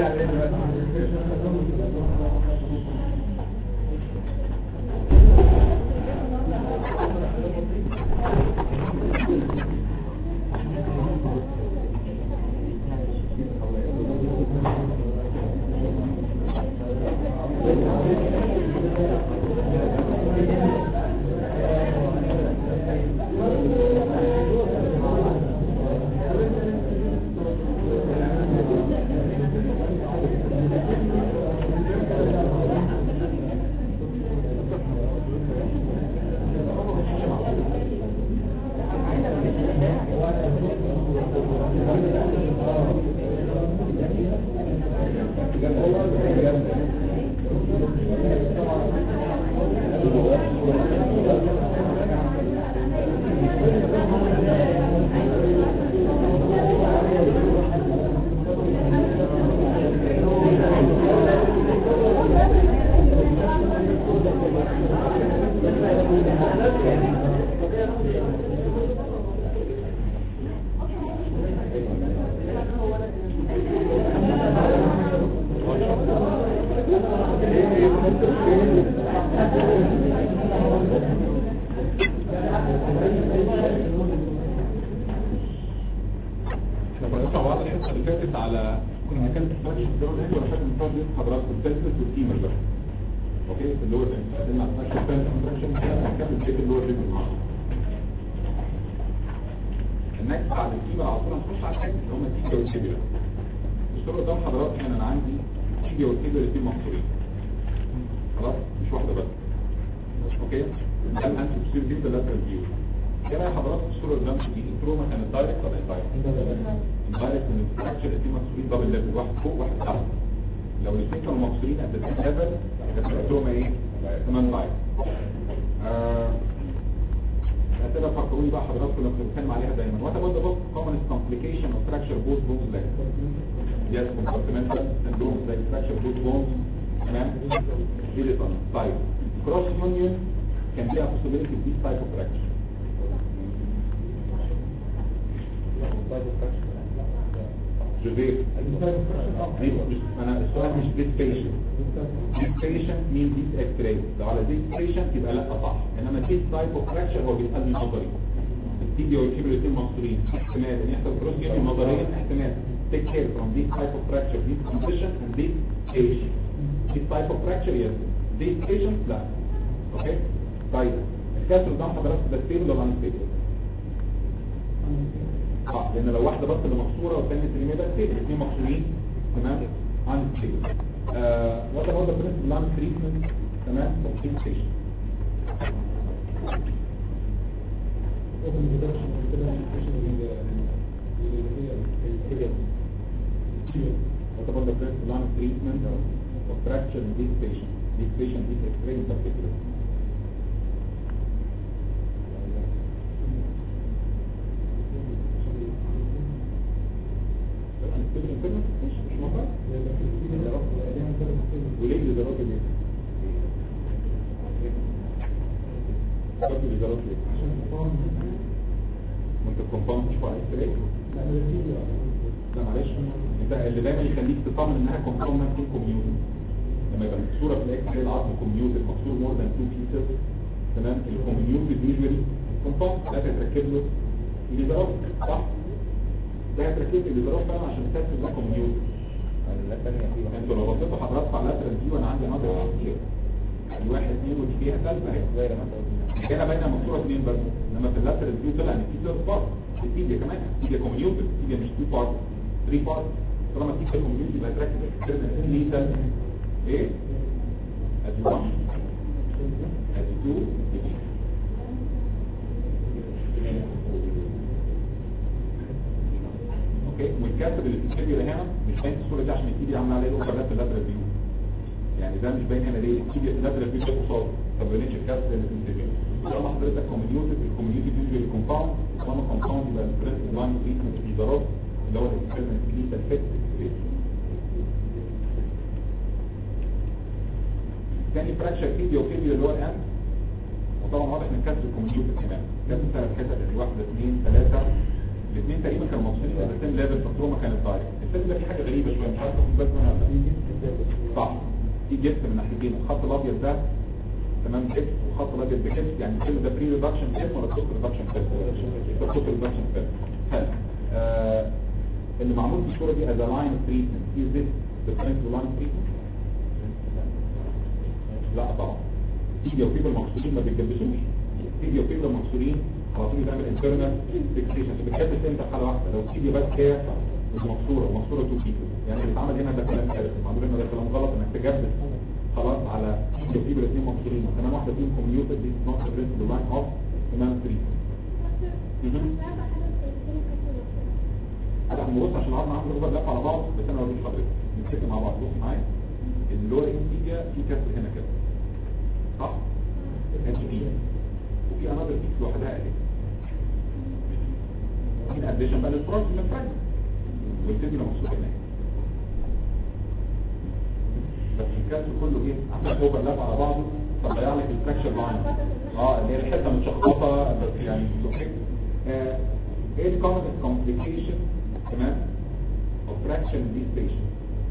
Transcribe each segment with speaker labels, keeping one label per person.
Speaker 1: احنا كنا بنسمع بعض الحصه اللي فاتت على كنا بنتكلم في فلاش الدور الهندي ولا حاجه من بتوع دي حضراتكم التنسس والتيمر بقى اوكي في اللور اتكلمنا عن فلاش التنسس كونتراكشن هنكمل بقيه اللور ريجن النهارده النكست بعد التيمر على طول هنخش على الحاجه اللي هم التيجا والتيبيا الصوره قدام حضراتكم هنا انا عندي تيجا والتيبيا الاثنين مقصورين خلاص مش واحده بس اوكي ده الانتي بتصير دي ده لاترال فيو ايه راي حضراتكم الصوره اللي قدامكم دي التروما كانت دايركت ولا اندايركت دايركت من الفراكشر الاثنين مقصورين دبل ليفل واحد فوق واحد تحت لو الاثنين كانوا مقصورين ات ذا ليفل كانت التروما ايه كمان دايركت هتبقى فكروني بقى حضراتكم لما بنتكلم عليها دايما وات اباوت ذا كومنست كومبليكيشن اوف فراكشر بوث بونز لاج يس كومبارتمنتال سندروم زي فراكشر بوث بونز تمام دي طيب كروس يونيون كان فيها possibility of this type of fracture جوزيف ايوه مش انا السؤال مش this patient this patient mean this x-ray لو على this patient يبقى لا صح انما this type of fracture هو بيسألني نظري التيجي والكيبل الاثنين مصريين احتمال ان يحصل كروس يونيون نظريا احتمال take care from this type of fracture this condition and this patient this type of fracture yes this patient لا اوكي طيب الكسر قدام حضرتك ده ستيبل ولا انستيبل اه لان لو واحده بس اللي مكسوره والثانيه التريميه ده ستيبل الاثنين مكسورين تمام انستيبل آه وات اباوت ذا برنسبل لام تريتمنت تمام تمام ستيشن What about the principal line of treatment of fracture in this patient? This patient is X-ray in particular. مش موضوع وليه اللي ضربت ليه؟ ضربت اللي ضربت ليه؟ وانت كومباوند مش على اكس راي لا معلش انت اللي دايما يخليك تطمن انها كومباوند انها تكون كوميوتد لما يبقى الصوره في الاكس راي العظم كوميوتد مكسور مور ذان تو بيسز تمام الكوميوتد يوجوالي كومباوند لا تتركب له اللي ضربت صح ده هتركب اللي ضربت فعلا عشان تثبت ده كوميوتد انتوا لو بصيتوا حضراتكم على اللاترال فيو انا عندي نظره كتير الواحد اثنين ودي فيها ثالثه اهي كده باينه مكسوره اثنين بس انما في اللاترال فيو طلع ان في ثيرد بارت التيبيا كمان التيبيا كوميوتد التيبيا مش تو بارت 3 بارت طالما التيبيا كوميوتد يبقى تركب اكسترنال ليتال ايه ادي 1 ادي 2 اوكي والكاتب اللي في التيبيا ده هنا مش باين في الصوره دي عشان التيبيا عامله عليه اوفرلاب في اللاترال فيو يعني ده مش باين هنا ليه التيبيا في اللاترال فيو ده قصاد طب ليش الكاتب اللي في التيبيا طالما حضرتك كوميوتد الكوميوتد يوجوالي كومباوند طالما كومباوند يبقى البرنسبل لاين تريتمنت في ضرب اللي هو الاكسبيرمنت ليتال فيت تاني فراكشر فيديو وفيديو اللي هو الان وطبعا واضح من كسر الكمبيوتر كمان كسر ثلاث حتت يعني واحدة اثنين ثلاثة الاثنين تقريبا كانوا مبسوطين في السيم ليفل فالتروما كانت دايركت الفيلم ده فيه حاجه غريبه شويه مش عارف تاخد بالك منها ولا لا صح في جبس من ناحيتين الخط الابيض ده تمام جبس والخط الابيض بجبس يعني الفيلم ده بري ريدكشن فيلم ولا بوست ريدكشن فيلم ده بوست ريدكشن فيلم حلو آه، اللي معمول في الصوره دي از لاين تريتمنت از ذس ذا برنسبل لاين تريتمنت لا طبعا تيجي وفيبر المقصورين ما بيتجبسوش تيجي وفيبر المقصورين على طول بتعمل انترنال فيكسيشن بتتجبس امتى في حاله واحده لو تيجي بس هي مش مقصوره مقصوره تو بيكو يعني اللي اتعمل هنا ده كلام كارثي معمول هنا ده كلام غلط انك تجبس خلاص على تيجي وفيبر اثنين مقصورين وكمان واحده فيهم كوميوتد دي نوت برنسبل لاين اوف تمام تريتمنت انا هنبص عشان العظم عنده اوفر لاب على بعض بس انا اوريك حضرتك نتفق مع بعض بص معايا اللور انتيجا في كسر هنا كده صح اتش بي وفي انذر بيكس لوحدها اهي في اديشن بقى للفرونت من الفرنك والتبنى مقصود هناك بس الكسر كله ايه عشان اوفر لاب على بعضه فضيع لك الفراكشر لاين اه اللي هي الحته متشخبطه بس يعني اوكي آه، ايه الكومن كومبليكيشن تمام of fraction in these patients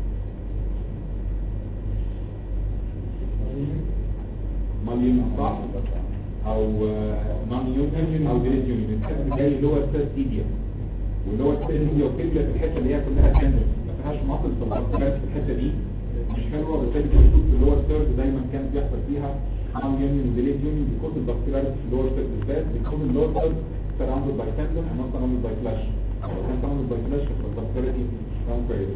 Speaker 1: ماليون صح او نون يونيون او ديليت يونيون الحته جاي اللي هو الثيرد تيبيا واللي هو الثيرد تيبيا وتيبيا في الحته اللي هي كلها تندر ما فيهاش مصل في الحته دي مش حلوه وبالتالي الخطوط في اللور ثيرد دايما كان بيحصل فيها نون يونيون وديليت يونيون بيكون البكتيريا في اللور ثيرد بالذات بيكون اللور ثيرد surrounded by tendon and not surrounded by flesh لو كان surrounded by flesh فالبكتيريا كان كويس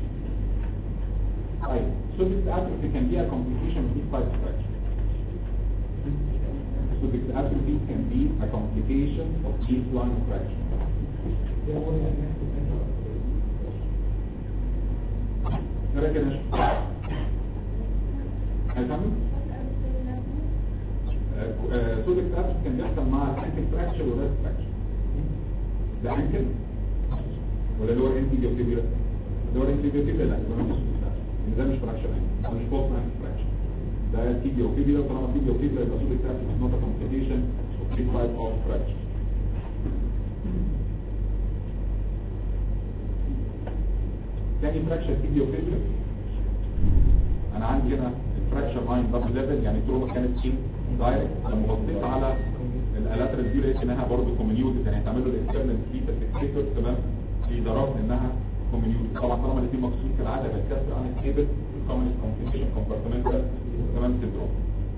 Speaker 1: طيب Subic atrophy can be a complication of these types of fracture. Subic atrophy can be a complication of these line of fracture. نرى كده نشوف هيكمل؟ سودك اتروفي كان بيحصل مع الانكل فراكشر والريست فراكشر ده انكل ولا اللي هو الانتي جيوتيبيولا اللي هو الانتي جيوتيبيولا لا ده مش ان ده مش فراكشر ده مش بوست انكل فراكشر ده تيبيا وفيبيلا طالما تيبيا وفيبيلا يبقى سودك اتروفي is not a complication of this type of fracture تاني فراكشر تيبيا وفيبيلا انا عندي هنا الفراكشر لاين دبل ليفل يعني التروما كانت ايه دايركت لما بصيت على الالاترال دي لقيت انها برضه كومينيوتد يعني هتعمل له الاكسترنال فيتا فيكسيتور تمام في ضربت انها كومينيوتد طبعا طالما الاثنين مقصود في العاده بالكسر عن الكيبل الكومن كومبليكيشن كومبارتمنتال تمام سيندروم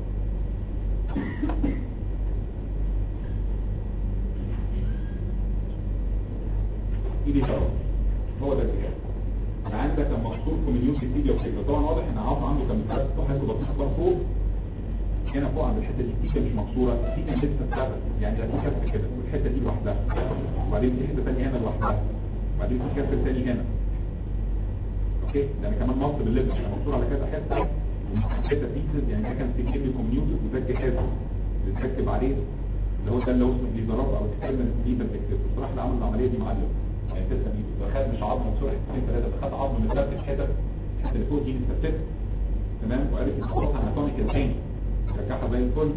Speaker 1: ايدي طبعا هو ده الكلام انا عندك لما مقصود كومينيوتد تيجي وكده طبعا واضح ان عارف عنده كان بتاعت حاجه بسيطه فوق هنا فوق عند الحته دي التيكه مش مكسوره التيكه لسه ثابته يعني ده في كسر كده والحته دي لوحدها وبعدين في حته ثانيه هنا لوحدها وبعدين في كسر ثاني هنا اوكي ده انا كمان نص بالليفل انا مكسور على كذا حته حته بيكسز يعني ده كان في كيمي كوميوتد وده الجهاز اللي اتركب عليه اللي هو ده اللي هو اسمه ليزرات او اكسترنال ليبر بيكتير بصراحه اللي عمل العمليه دي معلم يعني تسلم ايده ده خد مش عظم مكسور حتتين ثلاثه ده خد عظم متثبت حتت الحته اللي فوق دي متثبته تمام وعرف يخلصها اناتوميكال تاني رجعها زي الفل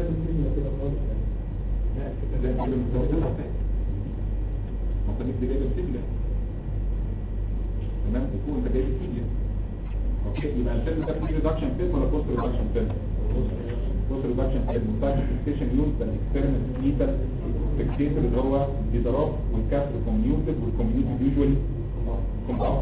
Speaker 1: لا كده متثبته مصاريف دي جايبه بتبلع تمام وفوق انت جايب التيبيا اوكي يبقى الفيلم ده في ريدكشن فيلم ولا بوست ريدكشن فيلم بوست ريدكشن فيلم مستعد فيكسيشن يوز بالاكسبيرمنت ليتال فيكسيتور اللي هو بيضرب والكابس كوميوتد والكوميوتد يوجوالي كومباوند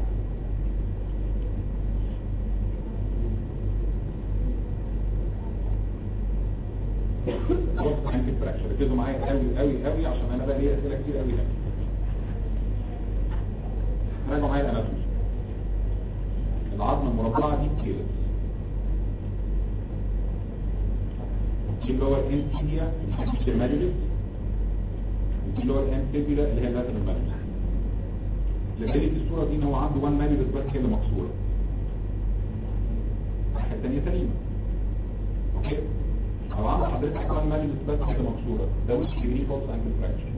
Speaker 1: بص عندي فراكشر ركزوا معايا قوي قوي قوي عشان انا بقى لي اسئله كتير قوي هنا راجعوا معايا الاناتومي العظمه المربعه دي كيلس دي اللي هو الانتيريا الماليبس ودي اللي هو الانتيبيلا اللي هي اللاترال ماليبس لذلك الصوره دي ان هو عنده 1 ماليبس بس هي اللي مكسوره الناحيه الثانيه سليمه اوكي او عند حضرتك 1 ماليبس بس هي اللي مكسوره ده وش ديجري فولس انكل فراكشر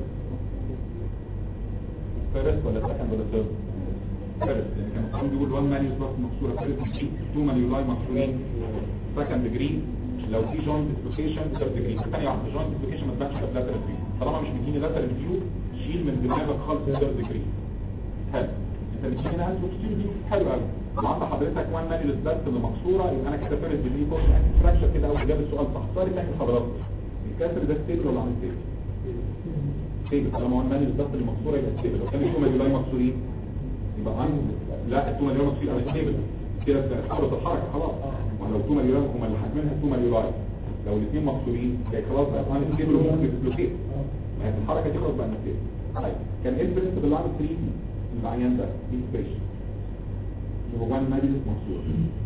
Speaker 1: فيرست ولا سكند ولا ثيرد فيرست يعني كان القانون بيقول 1 ماليوس بس مكسوره فيرست 2 ماليولاي مكسورين سكند ديجري لو في جوينت ديسلوكيشن ثيرد ديجري ثانيه واحده جوينت ديسلوكيشن ما تبانش في لاترال فيو طالما مش مديني لاترال فيو شيل من دماغك خالص ثيرد ديجري حلو انت بتشيل هنا انت بتشيل دي حلو قوي وانت حضرتك وان مانيلس بس اللي مكسوره يبقى انا كده فارس ديجري فورس انت فراكشر كده اول جاب السؤال صح السؤال الثاني حضرتك الكسر ده ستيبل ولا عامل ستيبل؟ ستيبل طالما وان مانيلس بس اللي مكسوره يبقى ستيبل لو كان التومه اللي مكسورين يبقى عن لا التومه اللي مكسورين يبقى ستيبل كده بتحرك الحركه خلاص ولو التومه اللي هم اللي حاكمينها التومه اللي لو الاثنين مكسورين يبقى خلاص بقى عن ستيبل وممكن تسلوكيت ما هي الحركه دي خلاص بقى ستيبل طيب كان ايه البرنسبل اللي عامل تريتمنت العيان ده انسبريشن هو وان مانيلس مكسور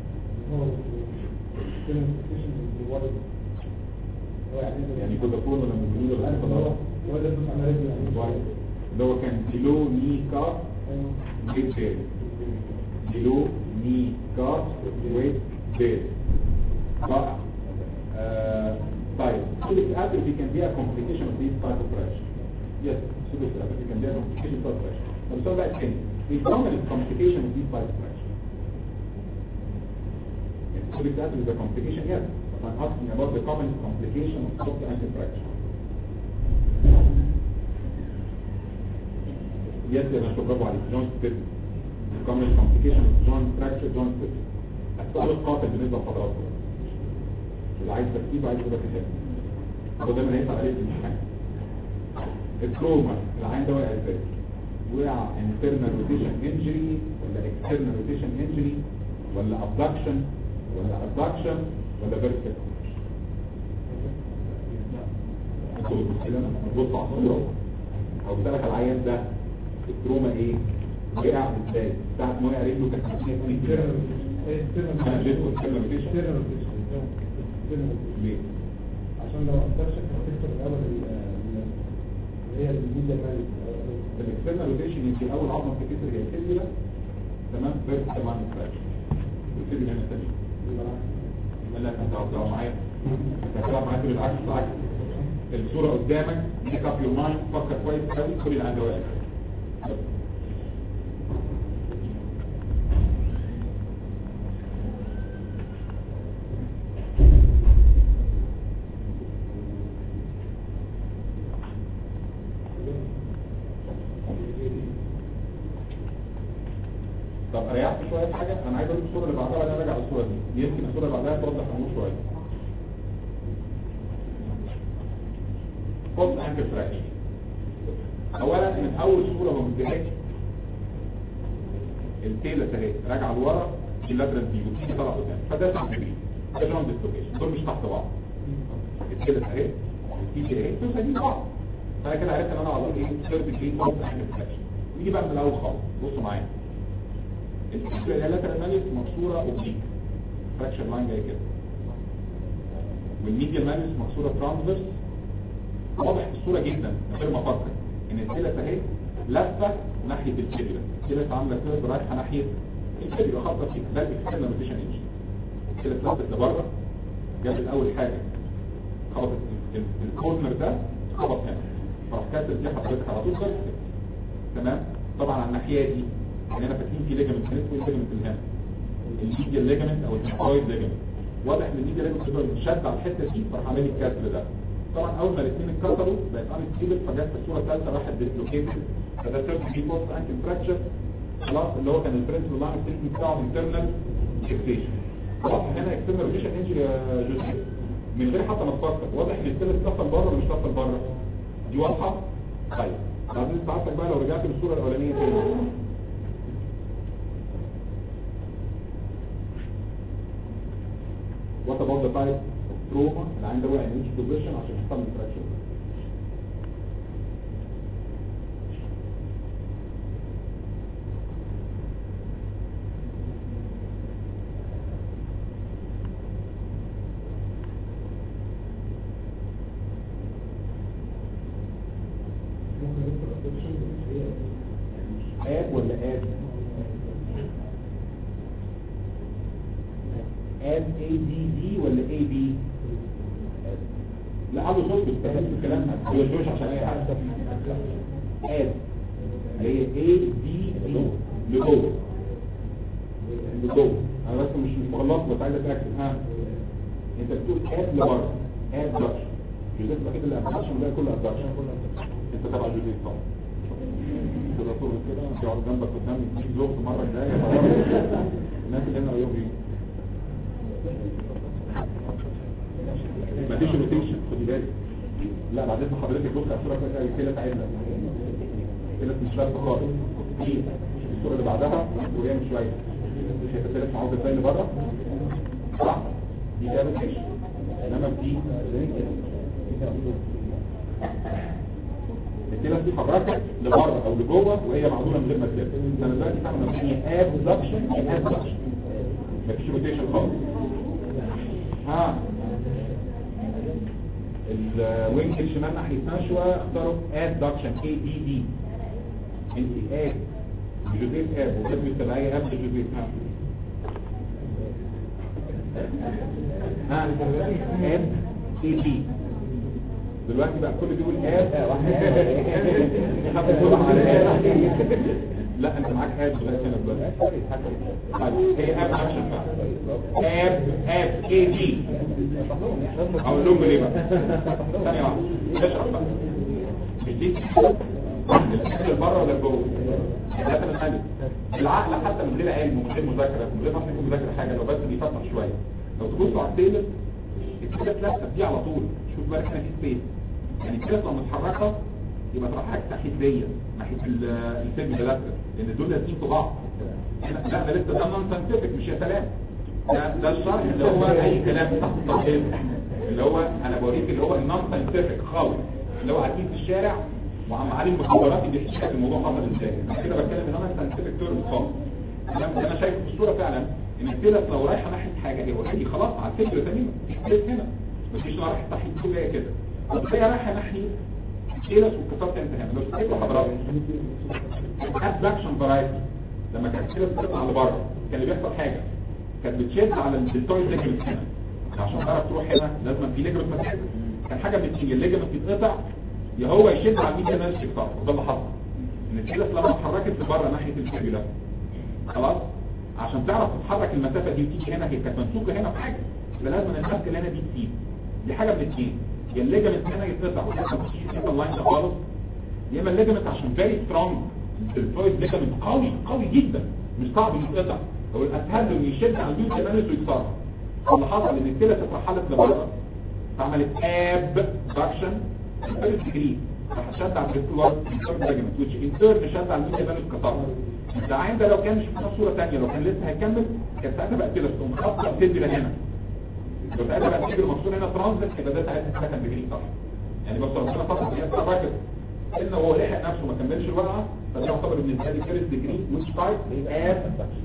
Speaker 1: يعني كنت اقول لما بنقول
Speaker 2: هو هو ده بس على رجله
Speaker 1: اللي هو كان بيلو ني كات ويت بير بيلو ني كات ويت بير رائع آه، طيب سيليك اتروفي كان بيها complication of this type of pressure yes سيليك اتروفي كان بيها complication of pressure طب السؤال بقى الثاني ايه dominant complication of this type of pressure سيليك اتروفي is a complication yes but I'm asking about the common complication of soft ankle fracture yes يا باشا برافو عليك جون ستيب common complication of joint fracture joint ستيب السؤال القاتل بالنسبه لحضراتكم اللي عايز ترتيب عايز يبقى كتاب هو ده اللي هيطلع عليه في الامتحان التروما العين ده وقع ازاي وقع internal rotation injury ولا external rotation injury ولا abduction ولا abduction ولا vertical انتوا بتبصوا على الصوره او بتسالك العيان ده التروما ايه وقع ازاي ساعه ما وقع رجله كانت ماشيه انا اديته external rotation ليه
Speaker 2: عشان لو قدرش هتكسر الاول اللي هي الميديا مالي
Speaker 1: الاكسترنال روتيشن يمكن اول عظمه في الكسر هي الفيبولا تمام بس طبعا الفراكشن والفيبولا هنا الثانيه لا انت هتقعد معايا انت هتقعد معايا بالعكس بالعكس الصوره قدامك ميك اب يور مايند فكر كويس قوي كل اللي عنده واقف طب ريحت شويه في حاجه انا عايز اقول الصوره اللي بعدها بعدين ارجع للصوره دي يمكن الصوره اللي بعدها توضح الامور شويه بص انكل فراكشن اولا من اول صوره ما بديهاش التيلة اهي راجعه لورا اللاترال فيو تيجي طالعه قدام فده سهم كبير ده جون ديسلوكيشن دول مش تحت بعض التيلة اهي والتيجي اهي دول سايبين بعض فانا كده عرفت ان انا على طول ايه ثيرد جريد بوست انكل فراكشن نيجي بقى من الاول خالص بصوا معايا اللاترال مانيس مكسوره اوبليك فراكشر لاين جاي كده والميديا مانيس مكسوره ترانسفيرس واضح في الصوره جدا من غير ما افكر ان الثلاث اهي لفه ناحيه الفيبولا الثلاث عامله كده رايحه ناحيه الفيبولا خاطره فيها ده الاكسترنال روتيشن انجن الثلاث لفت لبره جابت اول حاجه خبطت ال- ال- الكورنر ده خبط هنا فراح كاسر دي حضرتك على طول كده تمام طبعا على الناحيه دي يعني انا فاكرين في ليجمنت هنا اسمه ليجمنت الهام الميديا ليجمنت او الهيمويد ليجمنت واضح ان الميديا ليجمنت تقدر تشد على الحته دي فراح عامل لي الكسر ده طبعا اول ما الاثنين اتكسروا بقت عامل ستيبل فجت في الصوره الثالثه راحت ديسلوكيتد فده سيرت في بوست انكل فراكشر خلاص اللي هو كان البرنسبل لاين ستيتمنت بتاعه انترنال فيكسيشن خلاص هنا اكسترنال روتيشن انجري يا جوزيف من غير حتى ما تفكر واضح ان الثالث اتكسر بره ولا مش اتكسر بره دي واضحه طيب بعدين ساعتك بقى لو رجعت للصوره الاولانيه تاني what about the type of trauma اللي عنده وقع in each position عشان يحصل له fracture
Speaker 2: ممكن يدخل ابدكشن هي
Speaker 1: اب ولا اب اب اي دي دي ولا اي بي لا عنده صوت بس في الكلام ما يوجهوش عشان اي حاجه اب اللي هي اي دي دي لجوه لجوه انا بس مش مش مغلط بس عايز اتاكد ها انت بتقول اد لبره اد دكشن جوزيف اكيد اللي ابدكشن ولا كله ابدكشن انت تبع جوزيف طبعا كده طول كده يقعد جنبك قدام يديك زوج المره الجايه الناس اللي هنا يوم ايه ما فيش روتيشن خدي بالك لا بعد اذن حضرتك بص على الصوره كده كده تعالى كده مش لابسه خالص دي الصوره اللي بعدها وهي مش شويه شايف الثلاث معوض ازاي اللي بره صح دي ده روتيشن انما دي الكلى دي حركت لبره او لجوه وهي معدوله من غير ما تلف انا دلوقتي فاهم ان هي ابدكشن ابدكشن مفيش روتيشن خالص ها الوينج الشمال ناحيه نشوه اختاروا ادكشن اي دي دي انت اد جوزيف اب وكتب التبعيه اب جوزيف ها ها اد اي دي دلوقتي بقى كل بيقول اد لا انت معاك اد دلوقتي انا دلوقتي طيب هي اب اكشن بقى اب اب اي دي اقول لهم ليه بقى ثانيه واحده اشرح بقى مش دي الاكل بره ولا جوه ده كان الحل العقل حتى من غير علم ومن غير مذاكره من غير ما تكون مذاكره حاجه لو بس بيفتح شويه لو تبصوا على التيبل الكده ثلاثه دي على طول شوف بالك هنا في سبيس يعني الكده لو متحركه يبقى تروح ناحيه دي ناحيه السيرم لاتر لان دول لازمين في بعض لا ده لسه ده نون ساينتفك مش يا سلام ده ده الشرح اللي هو اي كلام تحت التطبيق اللي هو انا بوريك اللي هو النون ساينتفك خالص اللي هو قاعدين في الشارع وعم عليه المخابرات اللي بيحكي لك الموضوع حصل ازاي انا كده بتكلم ان انا ساينتفك تيرم خالص انا انا شايف في الصوره فعلا ان الكلى لو رايحه ناحيه حاجه هي اوريدي خلاص على الفكره تماما مش هنا مفيش رايحه ناحيه كده كده بس هي رايحه ناحيه الكلى والكسرت انتهى لو تفتكروا حضراتكم ابدكشن فرايتي لما كانت الكلى بتطلع لبره كان اللي بيحصل حاجه كانت بتشد على الدلتويد ليجمنت هنا عشان تعرف تروح هنا لازم في ليجمنت مسافه كان حاجه بتيجي الليجمنت يتقطع يا هو يشد على الميديا ناس يقطع وده اللي حصل ان الكلى لما اتحركت لبره ناحيه الفيبولا خلاص عشان تعرف تتحرك المسافه دي وتيجي هنا هي كانت ممسوكه هنا في حاجه يبقى لازم المسكه اللي هنا دي تسيب دي حاجه من الاثنين يا الليجمنت هنا يتقطع وتبقى مش في اللاين ده خالص يا اما الليجمنت عشان فيري سترونج الفويد ليجمنت قوي قوي جدا مش صعب يتقطع هو الاسهل له يشد على البيوت كمان ويكسرها اللي حصل ان الكلى اترحلت لبره فعملت اب دكشن فيرست ديجري راح شد على الفيستيوال ليجمنت which in turn شد على الميديا فالوس كسرها العين ده لو كان شفنا صوره ثانيه لو كان لسه هيكمل كان ساعتها بقى كده تقوم خطه تدري هنا لو ساعتها بقى تدري مقصود هنا ترانزيت يبقى ده ساعتها سكند ديجري صح يعني بس ربنا فقط هي اتحركت ان هو لحق نفسه ما كملش الوقعه فده يعتبر بالنسبه لي فيرست ديجري which type
Speaker 2: يبقى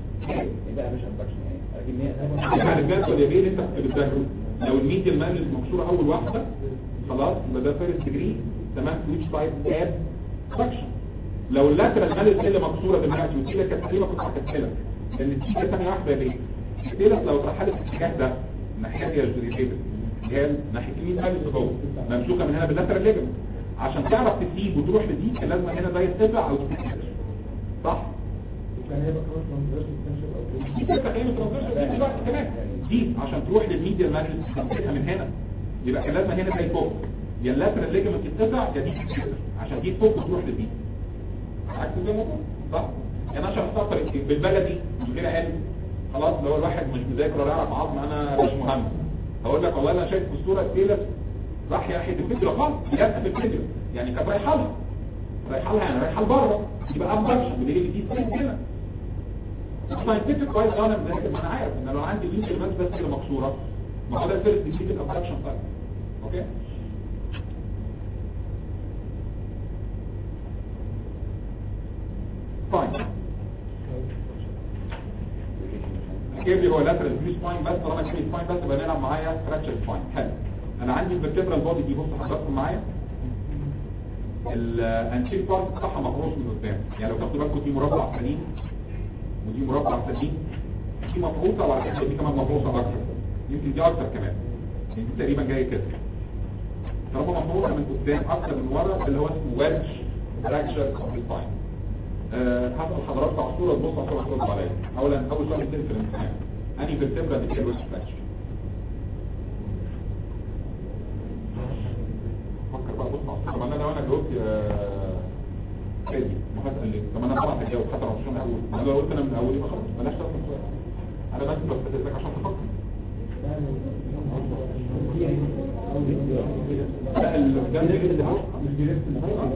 Speaker 2: يبقى مش ابدكشن يعني لكن هي
Speaker 1: يعني الجهاز واليمين انت كنت بتذاكره لو الميديا مانلز مكسوره اول واحده خلاص يبقى ده فيرست ديجري تمام which type اب فاكشن لو اللاترال مانلز اللي مكسوره دلوقتي والتيله كانت سليمه كنت هتكسلها لان التيله ثانيه واحده يا بيه التيله لو اترحلت في الاتجاه ده الناحيه دي الجريتيف اللي هي ناحيه اليمين مانلز اهو ممسوكه من هنا باللاترال ليجمنت عشان تعرف تسيب وتروح لدي كان لازم هنا ده يتقطع او تتكسر صح
Speaker 2: كان هيبقى خلاص ما نقدرش نستنشق او
Speaker 1: دي فكره هي ترانزيشن دي دلوقتي كمان دي عشان تروح للميديا مانجل تمسكها من هنا يبقى كان لازم هنا زي فوق يا اللاترال ليجمنت يتقطع يا دي تتكسر عشان دي فوق وتروح لدي عكس زي ما قلت صح يعني عشان اختصر بالبلدي من غير علم خلاص لو الواحد مش مذاكر ولا يعرف عظم انا مش مهم هقول لك والله انا شايف في الصوره التيلس راح ناحيه الفكره خالص جت في الفكره يعني كانت رايحه لها رايحه لها يعني رايحه لبره يبقى ابدكشن بدليل ان دي سيل هنا الساينتفك كويس انا مذاكر ما انا عارف ان لو عندي لينك الماس بس كده مكسوره ما هو ده الفيرست ديجري الابدكشن طيب اوكي فاين جايب لي هو لاترال فيو سباين بس طالما جايب لي سباين بس يبقى نلعب معايا فراكشر سباين حلو انا عندي الفيرتبرال بودي دي بص حضراتكم معايا الانشيل بارت بتاعها مقروص من قدام يعني لو تاخدوا بالكم دي مربع سليم ودي مربع سليم دي مفروضه وعلى فكره دي كمان مفروضه اكتر يمكن دي اكتر كمان يعني دي تقريبا جايه كده طالما مفروضه من قدام اكتر من ورا اللي هو اسمه ويدج فراكشر اوف سباين هسأل حضراتكم على الصورة تبص على الصورة ترد عليا اولا اول سؤال بتنزل في الامتحان انهي فيرتبرا دي كده ويدج فراكشر آه، فادي ما هسال ليه طب انا طبعا هجاوب حتى لو مش انا اقول انا لو قلت انا من الاول يبقى خلاص بلاش تاخد سؤال انا بس بستفزك عشان تفكر لا اللي قدام ده اللي هو مش بيرسم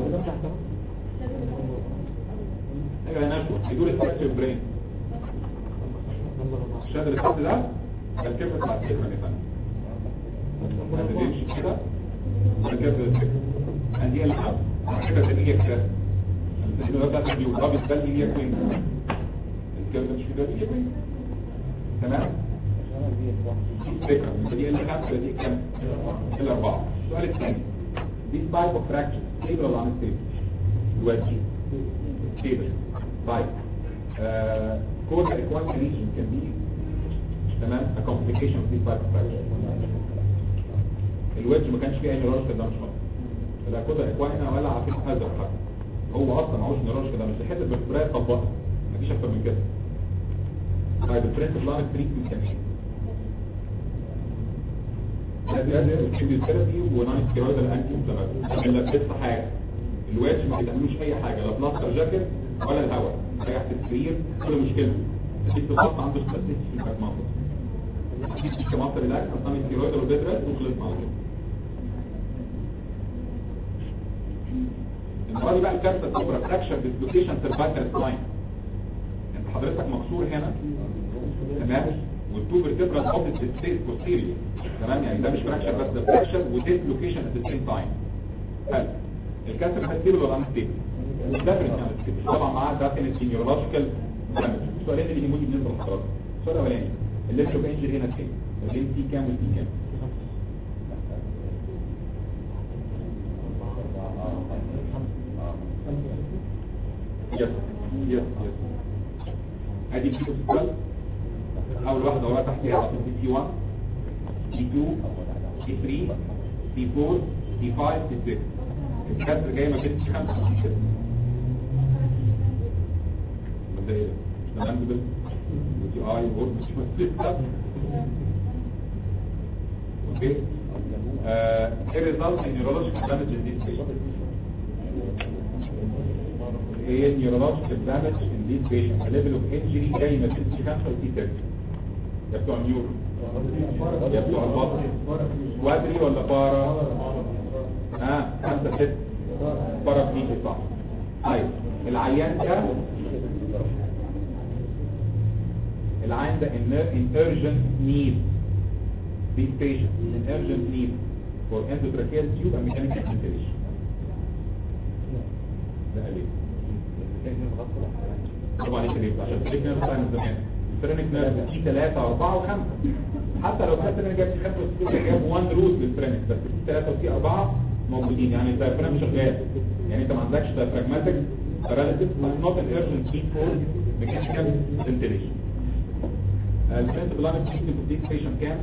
Speaker 1: ايوه انا اشوف يدور الفاكتور برين الشهاده اللي تحت ده ده الكبر بتاع الكلمه اللي فاتت ما تديش كده ده الكبر الفكر عندي الحب كده تلاقيه كده الانه ده بتاع اليوم ده بالنسبه لي هي كوين الكبر مش كده هي كوين تمام فكره دي اللي خمسه دي كام الاربعه السؤال الثاني دي type of fracture stable ولا unstable دلوقتي stable طيب آه كود equality region can be تمام a complication of this type of fracture الوجه ما كانش فيه اي نيرولوجيكال دامج خالص لا كود equality ولا عارفين ازرق حتى هو اصلا معهوش نيرولوجيكال دامج الحته بالفرايه طبقها مفيش اكتر من كده طيب البرنسبل لاين تريتمنت كان ايه الكيميوثيرابي وناين ستيرويد الانتي انفلاماتوري اللي بتدفع حاجه الواتش ما بيعملوش اي حاجه لا بلاستر جاكيت ولا الهواء ريحه السرير كل مشكلته في الضغط عنده ستاتيك في المكمنطه في كمانطه ريلاكس ناين ستيرويد والبيدرس وخلصنا على كده المره دي بقى الكارثه الكبرى فراكشر ديسلوكيشن سيرفايكال سباين انت حضرتك مكسور هنا تمام والتو فيرتبرال اوبت ستيت بوستيريور تمام يعني ده مش فراكشر بس ده فراكشر وديسلوكيشن ات ذا سيم تايم حلو الكسر ده ستيبل ولا انستيبل ديفرنت انستيبل طبعا معاه ده كانت نيورولوجيكال دامج السؤالين اللي يهموني بالنسبه لحضرتك السؤال الاولاني الليفت اوف انجري هنا كام الام تي كام والتي كام يس يس يس ادي في سؤال اول واحده ورا تحت هي دي سي 1 سي 2 سي 3 سي 4 سي 5 سي 6 الكسر جاي ما بين سي 5 وسي 6 ده ايه ده ده ماندبل ودي اي وورد مش مسيطة اوكي آه ايه ريزلت ان neurological damage in this patient ايه neurological damage in this patient a level of injury جاي ما بين سي 5 وسي 6 يا بتوع النيورو يا بتوع البطن وادري ولا بارا ها خمسة ست بارا بنيجي صح طيب العيان ده العيان ده in, in urgent need this patient is in urgent need for endotracheal tube and mechanical ventilation ده قال ايه طبعا ليه كده عشان تريكنا بتاع من زمان الفرنك نيرف في 3 4 و5 حتى لو كانت الفرنك جاب 5 جاب 1 روت للفرنك بس في 3 وفي 4 موجودين يعني الدايفرام شغال يعني انت ما عندكش دايفراجماتيك paralysis but not an urgent need for mechanical ventilation البرنسبل لاين تريتمنت اوف ديس بيشنت كام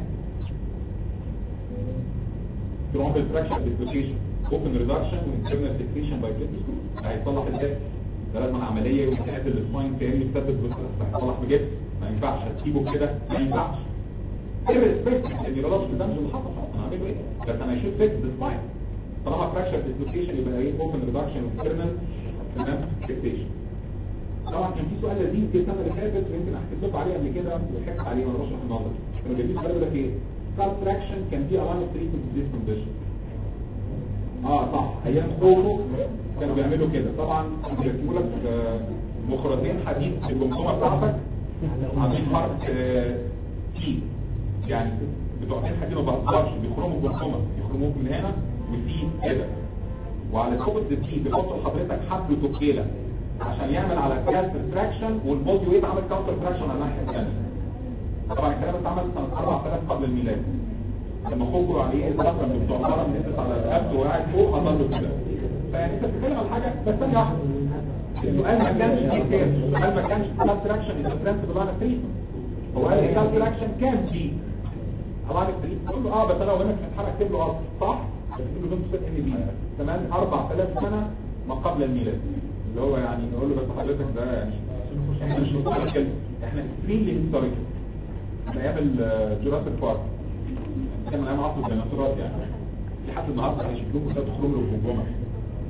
Speaker 1: thrombal fracture dislocation open reduction وinternal fixation by kidney هيصلح ازاي ده لازم عمليه ويتقابل السباين تاني يثبت هيصلح بجد ما ينفعش هتسيبه كده ما ينفعش irrespective النيورولوجيكال دامج اللي حصل انا هعمله ايه بس انا هشوف فيكس السباين طالما فراكشر ديسلوكيشن يبقى ايه اوبن ريدكشن وانترنال تمام فيكسيشن طبعا كان في سؤال لذيذ كده السنه اللي فاتت ويمكن حكيت لكم عليه قبل كده وحكيت عليه وانا بشرح النظر كانوا جايبين سؤال يقول لك ايه سكال فراكشن كان في الاين تريتمنت ذيس كونديشن اه صح ايام اوفو كانوا بيعملوا كده طبعا بيركبوا لك آه، مخرطين حديد في الجمجمه بتاعتك عاملين حرف آه، تي يعني بتوعتين حديد ما بهزرش بيخرموا الجمجمه يخرموك من هنا وفي كده وعلى توب التي بيحطوا لحضرتك حبل توكيله عشان يعمل على الجاز فراكشن والبودي ويت عمل كاونتر فراكشن على الناحيه الثانيه طبعا الكلام ده اتعمل سنه 4000 قبل الميلاد لما خبروا عليه الفتره اللي بتوع الهرم نزلت على رقبته وقاعد فوق حصل له كده فيعني انت بتتكلم على حاجه بس ثانيه واحده السؤال ما كانش فيه كده السؤال ما كانش كال تراكشن از برنسبل لاين تريتمنت هو قال لي كال تراكشن كان في لاين تريتمنت قول له اه بس انا لو هنا في الامتحان اكتب له اه صح اكتب له دونت ان بي تمام 4000 سنه ما قبل الميلاد اللي هو يعني نقول له بس حضرتك ده يعني احنا مش هنتكلم احنا اكستريملي هيستوريكال من ايام الجوراسيك بارك كان من ايام عصر الديناصورات يعني لحد النهارده هيشوفوهم كده تخرم له الجمجمه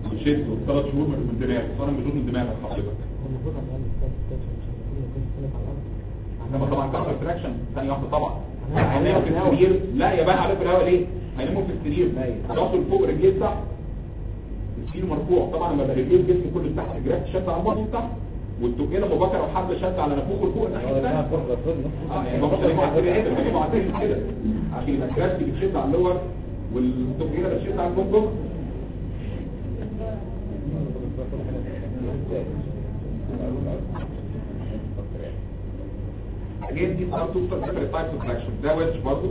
Speaker 1: وتشد وثلاث شهور من الدماغ صار من من دماغك حضرتك
Speaker 2: المفروض على الاقل ثلاث ستات مش هتكون كل سنه على الاقل
Speaker 1: انما طبعا كسر تراكشن ثانيه واحده طبعا هيناموا في السرير لا يا بقى عليكم الهواء ليه هيناموا في السرير راسه لفوق رجليه تحت السرير مرفوع طبعا لما يبقى رجليه الجسم كله تحت الجراف شد على بعض تحت والتوكيله مبكره وحبل شد على نافوخه لفوق الناحيه الثانيه اه يعني ما بقدر يبقى كده يبقى معدل كده عشان يبقى الجراف بتشد على اللور والتوكيله بتشد على الجمجمه Again, these are two different types of flexion. ده وش برضه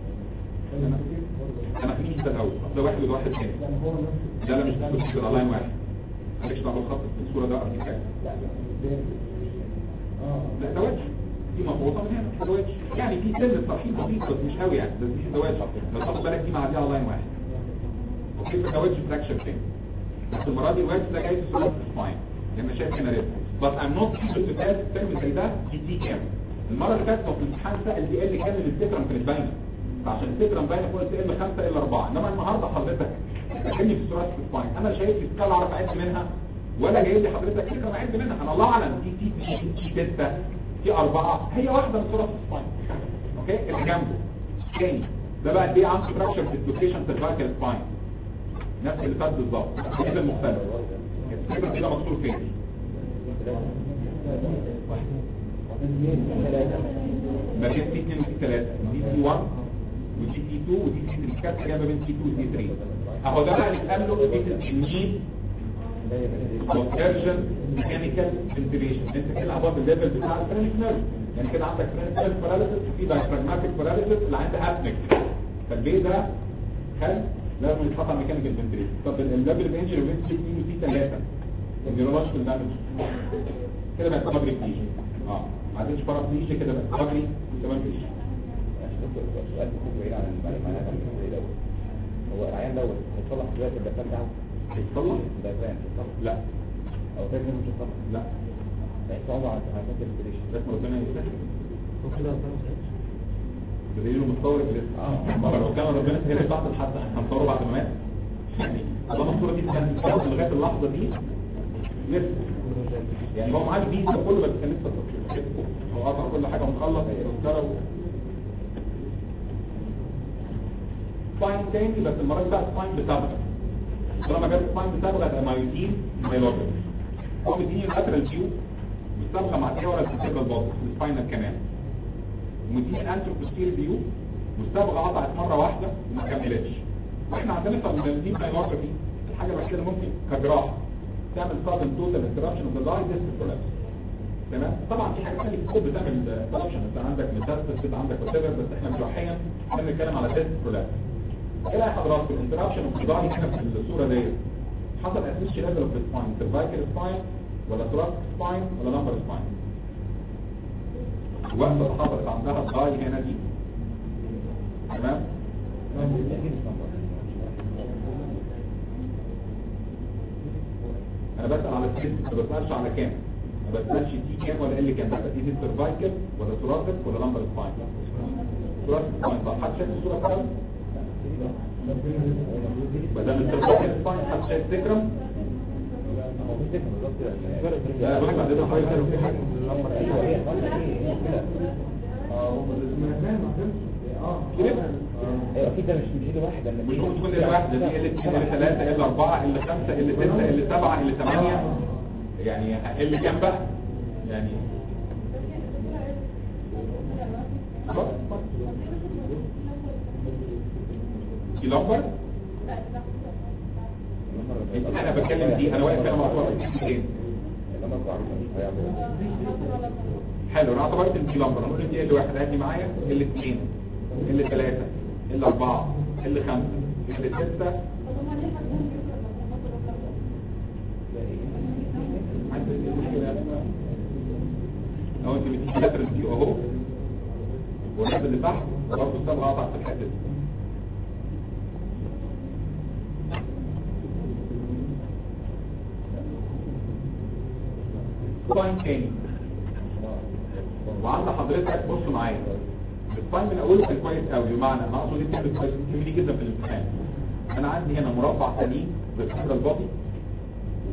Speaker 1: انا في مين ده الاول ده واحد وده واحد تاني
Speaker 2: يعني هو نفس
Speaker 1: ده لا مش بس كده لاين واحد مالكش دعوه بالخط في الصوره ده ارتكاز
Speaker 2: لا لا قدام اه
Speaker 1: لا ده وجه دي مضغوطه من هنا ده وجه يعني في سن الترحيل بسيط بس مش قوي يعني بس دي ده وجه بس خد بالك دي معديه على لاين واحد اوكي فده وجه فراكشر تاني بس المره دي الوجه ده جاي في صوره سباين لان شايف هنا ريد بس ام نوت able to test term زي ده دي دي كام المره اللي فاتت في الامتحان سال دي ال كام اللي السكرم كانت باينه فعشان السكرم باينه فوق ال 5 ال 4 انما النهارده حضرتك كاني في صوره سباين انا شايف في سكال اعرف اعد منها ولا جايب لي حضرتك سكرم اعد منها انا الله اعلم دي دي دي 6 في أربعة هي واحدة من صورة السباين اوكي اللي جنبه تاني ده بقى دي عم فراكشر في الدوكيشن سيرفايكال سباين نفس اللي فات بالظبط كده المختلف السيرفر كده مكسور فين ما بين سي 2 وسي 3 دي سي 1 ودي سي 2 ودي سي 3 الكارت جايه ما بين سي 2 وسي 3 اهو ده بقى اللي اتقابله في النيد conversion mechanical ventilation انت كده اباف الليفل بتاع الفرنك نيرف يعني كده عندك فرنك نيرف باراليسيس في diaphragmatic باراليسيس اللي عندها ابنك فالبيه ده خل لازم يتحط على ميكانيكال فنتريشن طب الليفل بينجر بين سي 2 وسي 3 النيورولوجيكال دامج كده بقت بابريك اه ما عادش بارابليجيا كده بقت بابريك كمان فيش
Speaker 3: سؤال كتير بعيد عن المعلومات عن الجزء الاول هو العيان دوت هيتصلح دلوقتي الدكتور بتاعه
Speaker 1: هيتصلح؟
Speaker 3: الدكتور هيتصلح
Speaker 1: لا
Speaker 3: او فاكر مش هيتصلح
Speaker 1: لا
Speaker 3: هيتصلح على حاجات البريشن
Speaker 1: لازم ربنا يسهل
Speaker 2: وكده ربنا يسعدك.
Speaker 1: بدليل متطور لسه
Speaker 3: آه.
Speaker 1: ما لو كان ربنا سهل بعد الحد هنصوره بعد ما مات يعني طالما الصوره دي كانت بتتكلم لغايه اللحظه دي لسه يعني هو معاه الفيزا كله بس كان لسه تصوير. هو قطع كل حاجه ومخلص التذكره و... سباين تاني بس المره دي بقى سباين بتبغى طالما جت سباين بتبغى تبقى مايوتين مايلوجر هو مديني اللاترال فيو مستبغى مع ورا السيرفال بوكس السباينال كمان ومديني الانترو بوستير فيو مستبغى قطعت مره واحده وما كملتش واحنا عندنا في المدينين مايلوجرافي الحاجه الوحيده اللي ممكن كجراحه تعمل سادن توتال انترابشن اوف ذا داي ديسك كولابس تمام طبعا في حاجات ثانيه كتير بتعمل انترابشن انت عندك ميتاستاسيس عندك وات بس احنا جراحيا احنا بنتكلم على ديسك كولابس ايه رايك حضرتك الانترابشن اوف ذا داي هنا في الصوره ديت حصل اسيس ليفل اوف سباين سيرفايكال سباين ولا ثوراسيك سباين ولا لامبر سباين الوقفه اللي حصلت عندها الداي هنا دي تمام انا بسأل على السيست ما بسألش على كام ما بسألش دي كام ولا ال كام بسأل دي سيرفايكال ولا ثوراسيك ولا لامبر سباين ثوراسيك سباين طب حد شايف الصوره بتاعتها ما دام السيرفايكال سباين حد شايف سكرم
Speaker 3: هو في فكره بالظبط كده
Speaker 1: لا بص عندنا حاجه في حاجه
Speaker 3: ايوه هي خلاص ايه المشكله
Speaker 2: ما أنا فاهم، ما فهمتش. اه
Speaker 1: كده
Speaker 3: ايوه اكيد ده مش مش ايد واحد لما
Speaker 1: مش ممكن تكون ال واحد ده دي ال 2 ال 3 ال 4 ال 5 ال 6 ال 7 ال 8 يعني ال كام بقى يعني خلاص. دي لمبر انا بتكلم دي انا واقف هنا مقطوع فين
Speaker 3: لما بعرف مش هيعمل
Speaker 1: حلو انا اعتبرت ان دي لمبر هنقول دي ال واحد هاتي معايا ال 2 ال 3 ال 4 ال 5 ال 6 اهو انت بتيجي لتر الفيو اهو والناس اللي تحت برضه الصبغه قطعت في الحته دي سباين تاني وعند حضرتك بص معايا السباين من اوله كان كويس قوي بمعنى انا اقصد انت كويس كمية جدا في الامتحان انا عندي هنا مربع سليم بالفكره الباطي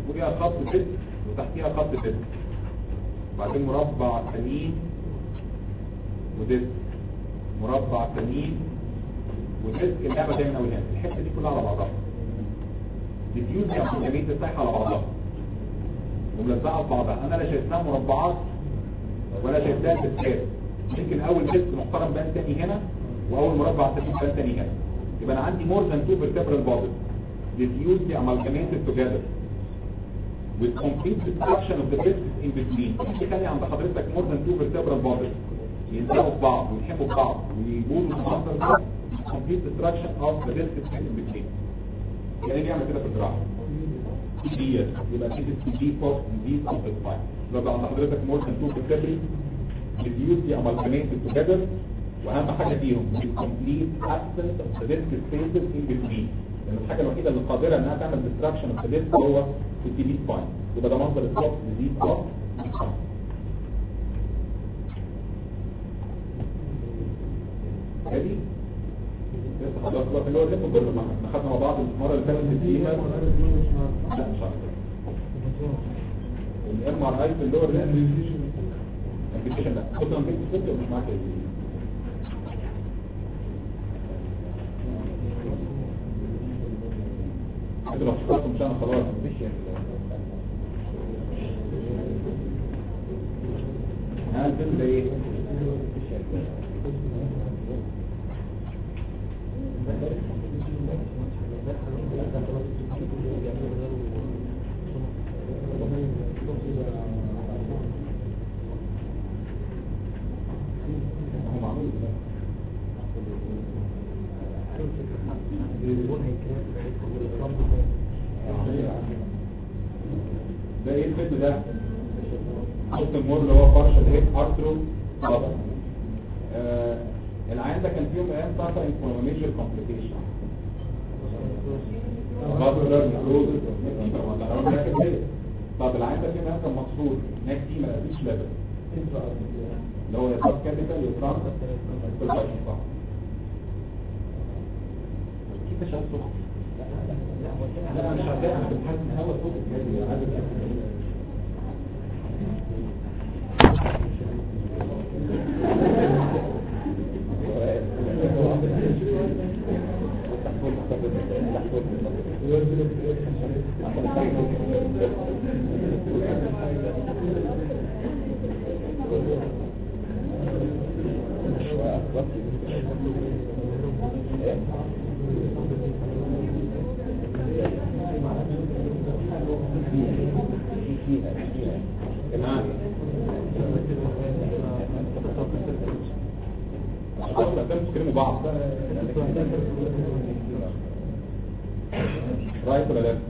Speaker 1: فوقيها خط ديسك وتحتيها خط ديسك بعدين مربع ثمين وديسك مربع ثمين وديسك اللعبه دايما اقولها الحته دي كلها على بعضها ديفيوز يعني جميع الساحه على بعضها وملزقه في بعضها انا لا شايفها مربعات ولا شايفها ديسكات يمكن اول ديسك محترم بان تاني هنا واول مربع تاني بان تاني هنا يبقى انا عندي more than two vertebral bodies diffused amalgamated together with complete destruction of the discs in between يخلي عند حضرتك more than two vertebral bodies يلزقوا في بعض ويحبوا في بعض ويبوظوا في بعض complete destruction of the discs in between يعني بيعمل كده في الجراحه دي يبقى دي دي فوق دي فوق السباين لو عند حضرتك more than two vertebrae diffused amalgamated together واهم حاجه فيهم the complete absence of the disc spaces in between لان الحاجه الوحيده اللي قادره انها تعمل destruction of the disc هو التي بي سباين يبقى ده منظر الصوت ديزيز اوف هذه لسه حضرتك بقى في اللي هو اللي كنا ما خدنا مع بعض المره اللي فاتت دي لا مش عارف الام ار اي في اللور ده ابلكيشن لا كنت انا جبت صوتي ومش معاك انتوا لو فكرتوا مش انا خلاص ها الفيلم ده ايه؟ هو معمول ده. ده ايه الفيلم ده؟ حط المور اللي هو فرش الايه ارترو بابا آه العين ده كان فيهم ايام سافر انفورم ميجر كومبليكيشن بابلر نيكروزس طب العين ده فيهم ايام كان مكسور ناك دي ما قابلش ليفل اللي هو يصاب كابيتال يترانس بالفايشن صح كيف شغال سخن لا انا شغال انا كنت حاسس ان هوا صوت يعني عايز تمام عشان الافلام تكلموا بعض رايت ولا ليفت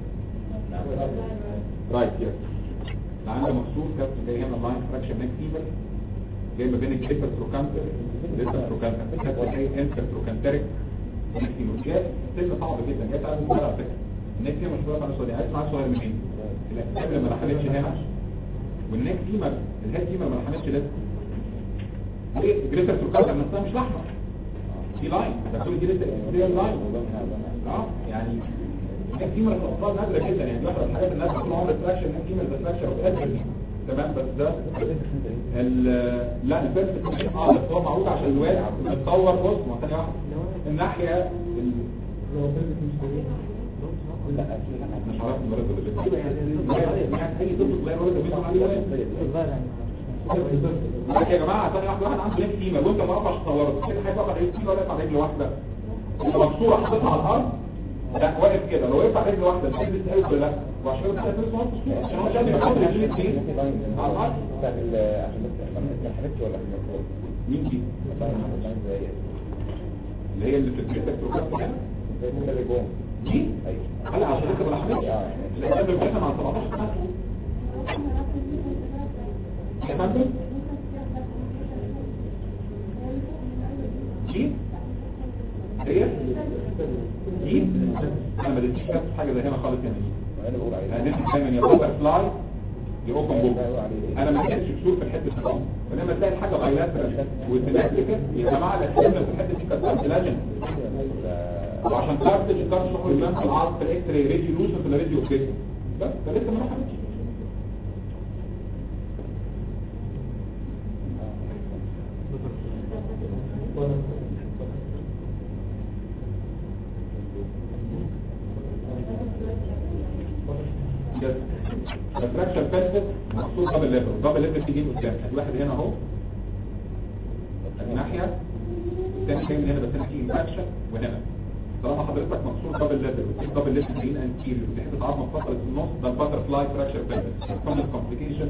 Speaker 1: رايت يس العين ده مخصوص كابت جاي هنا لاين فراكشن نيك فيبر جاي ما بين الكليبر تروكانتر لسه تروكانتر كابت جاي انتر تروكانتريك نيك فيبر جاي سن صعب جدا جاي تعالى نقول على فكره النيك فيبر مش بقى سؤال عايز معاك سؤال منين الاكتاب لما دخلتش هنا والنيك فيبر الهيد فيبر ما دخلتش لسه ليه جريتر تروكانتر نفسها مش لحمه دي لاين ده كل دي لسه دي لاين اه يعني الكيمياء الاطفال نادره جدا يعني واحده من الحاجات الناس طول عمرها تراكشن الكيمياء تراكشن وتاثر تمام بس ده ال- لا الفيرست اه بس هو معروض عشان الواد متطور بص ما ثانيه واحده الناحيه ال-
Speaker 3: لا
Speaker 1: مش عارف المرض اللي يعني اي طفل صغير ولد بيطلع عليه واد يا جماعه ثانيه واحده واحد عنده ليك كيمياء وانت ما رفعش تصورت كده هيبقى على رجل ولا على رجل واحده مكسوره حاططها على الارض لا واقف كده لو وقف على رجل واحده تلبس قوي ولا لا وعشان كده تلبس واحد عشان هو شايف يحط رجلين اثنين على الارض
Speaker 3: بتاعت ال- عشان بس ما حبيتش ولا حاجه
Speaker 1: مين دي
Speaker 3: والله انا عامل معاك زي
Speaker 1: اللي هي اللي في البيت بتروح هنا
Speaker 3: زي كده جون
Speaker 1: دي
Speaker 3: ايوه
Speaker 1: هلا عشان كده ما لحمتش لان قبل كده مع 17 سنه يا فندم دي هي دي انا ما اديتش حاجه زي هنا خالص يعني
Speaker 3: انا بقول عليه
Speaker 1: انا اديت دايما يا بوبر فلاي يا اوبن بوك انا ما اديتش كسور في الحته دي انما تلاقي الحاجه بايلاترال والسيمتريكال يا جماعه الاسئله في الحته دي كانت كارتلاجن وعشان كارتج كارتج شغل البلان في العصب في الاكس راي راديو لوشن في الراديو اوبتيك بس ده لسه ما حدش الفراكشر فاسد مقصود دبل ليفر دبل ليفر تيجي قدام الواحد هنا اهو الناحيه الثاني جاي من هنا بس هنا في انفكشن وهنا طالما حضرتك مقصود دبل ليفر وفي دبل ليفر جايين انتيريور ودي حته عظمه اتفصلت في النص ده الباتر فلاي فراكشر فاسد كومن كومبليكيشن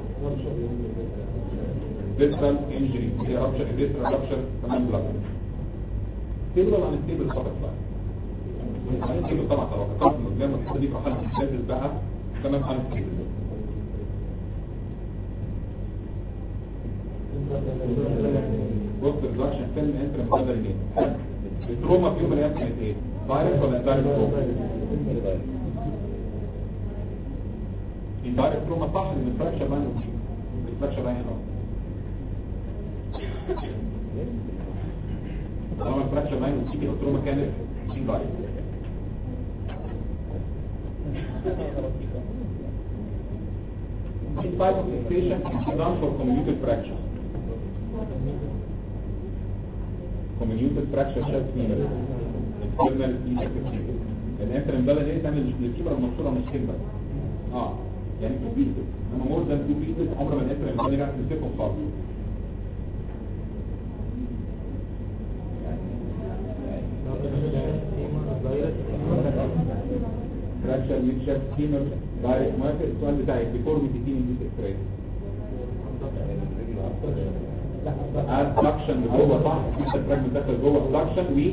Speaker 1: فيسرال انجري هي رابشر فيسرال رابشر كمان بلاك ستيبل ولا انستيبل باتر فلاي انستيبل طبعا لو فكرت ان قدام الحته دي في حاله الفاسد بقى تمام انستيبل بص الريدكشن فيلم انتر مقدر ايه التروما في يوم من الايام كانت ايه دايركت ولا دايركت تروما الدايركت تروما صح ان الفراكشر لاين الفراكشر لاين اهو طالما الفراكشر لاين وتيجي التروما كانت دايركت This type of fixation is done for comminuted fracture. comminuted fracture شاب فيمر internal feature الانتر امبالا دي تعمل الفيمر المنصورة مش كلمة اه يعني تو بيتس اما مور ذان تو بيتس عمر ما الانتر امبالا جات تمسكهم خالص فراكشر ميد شاب فيمر دايركت موافق السؤال بتاعي ديفورميتي تيم دي اكسبريس ادكشن جوه صح في الفراجمنت داخل جوه ادكشن و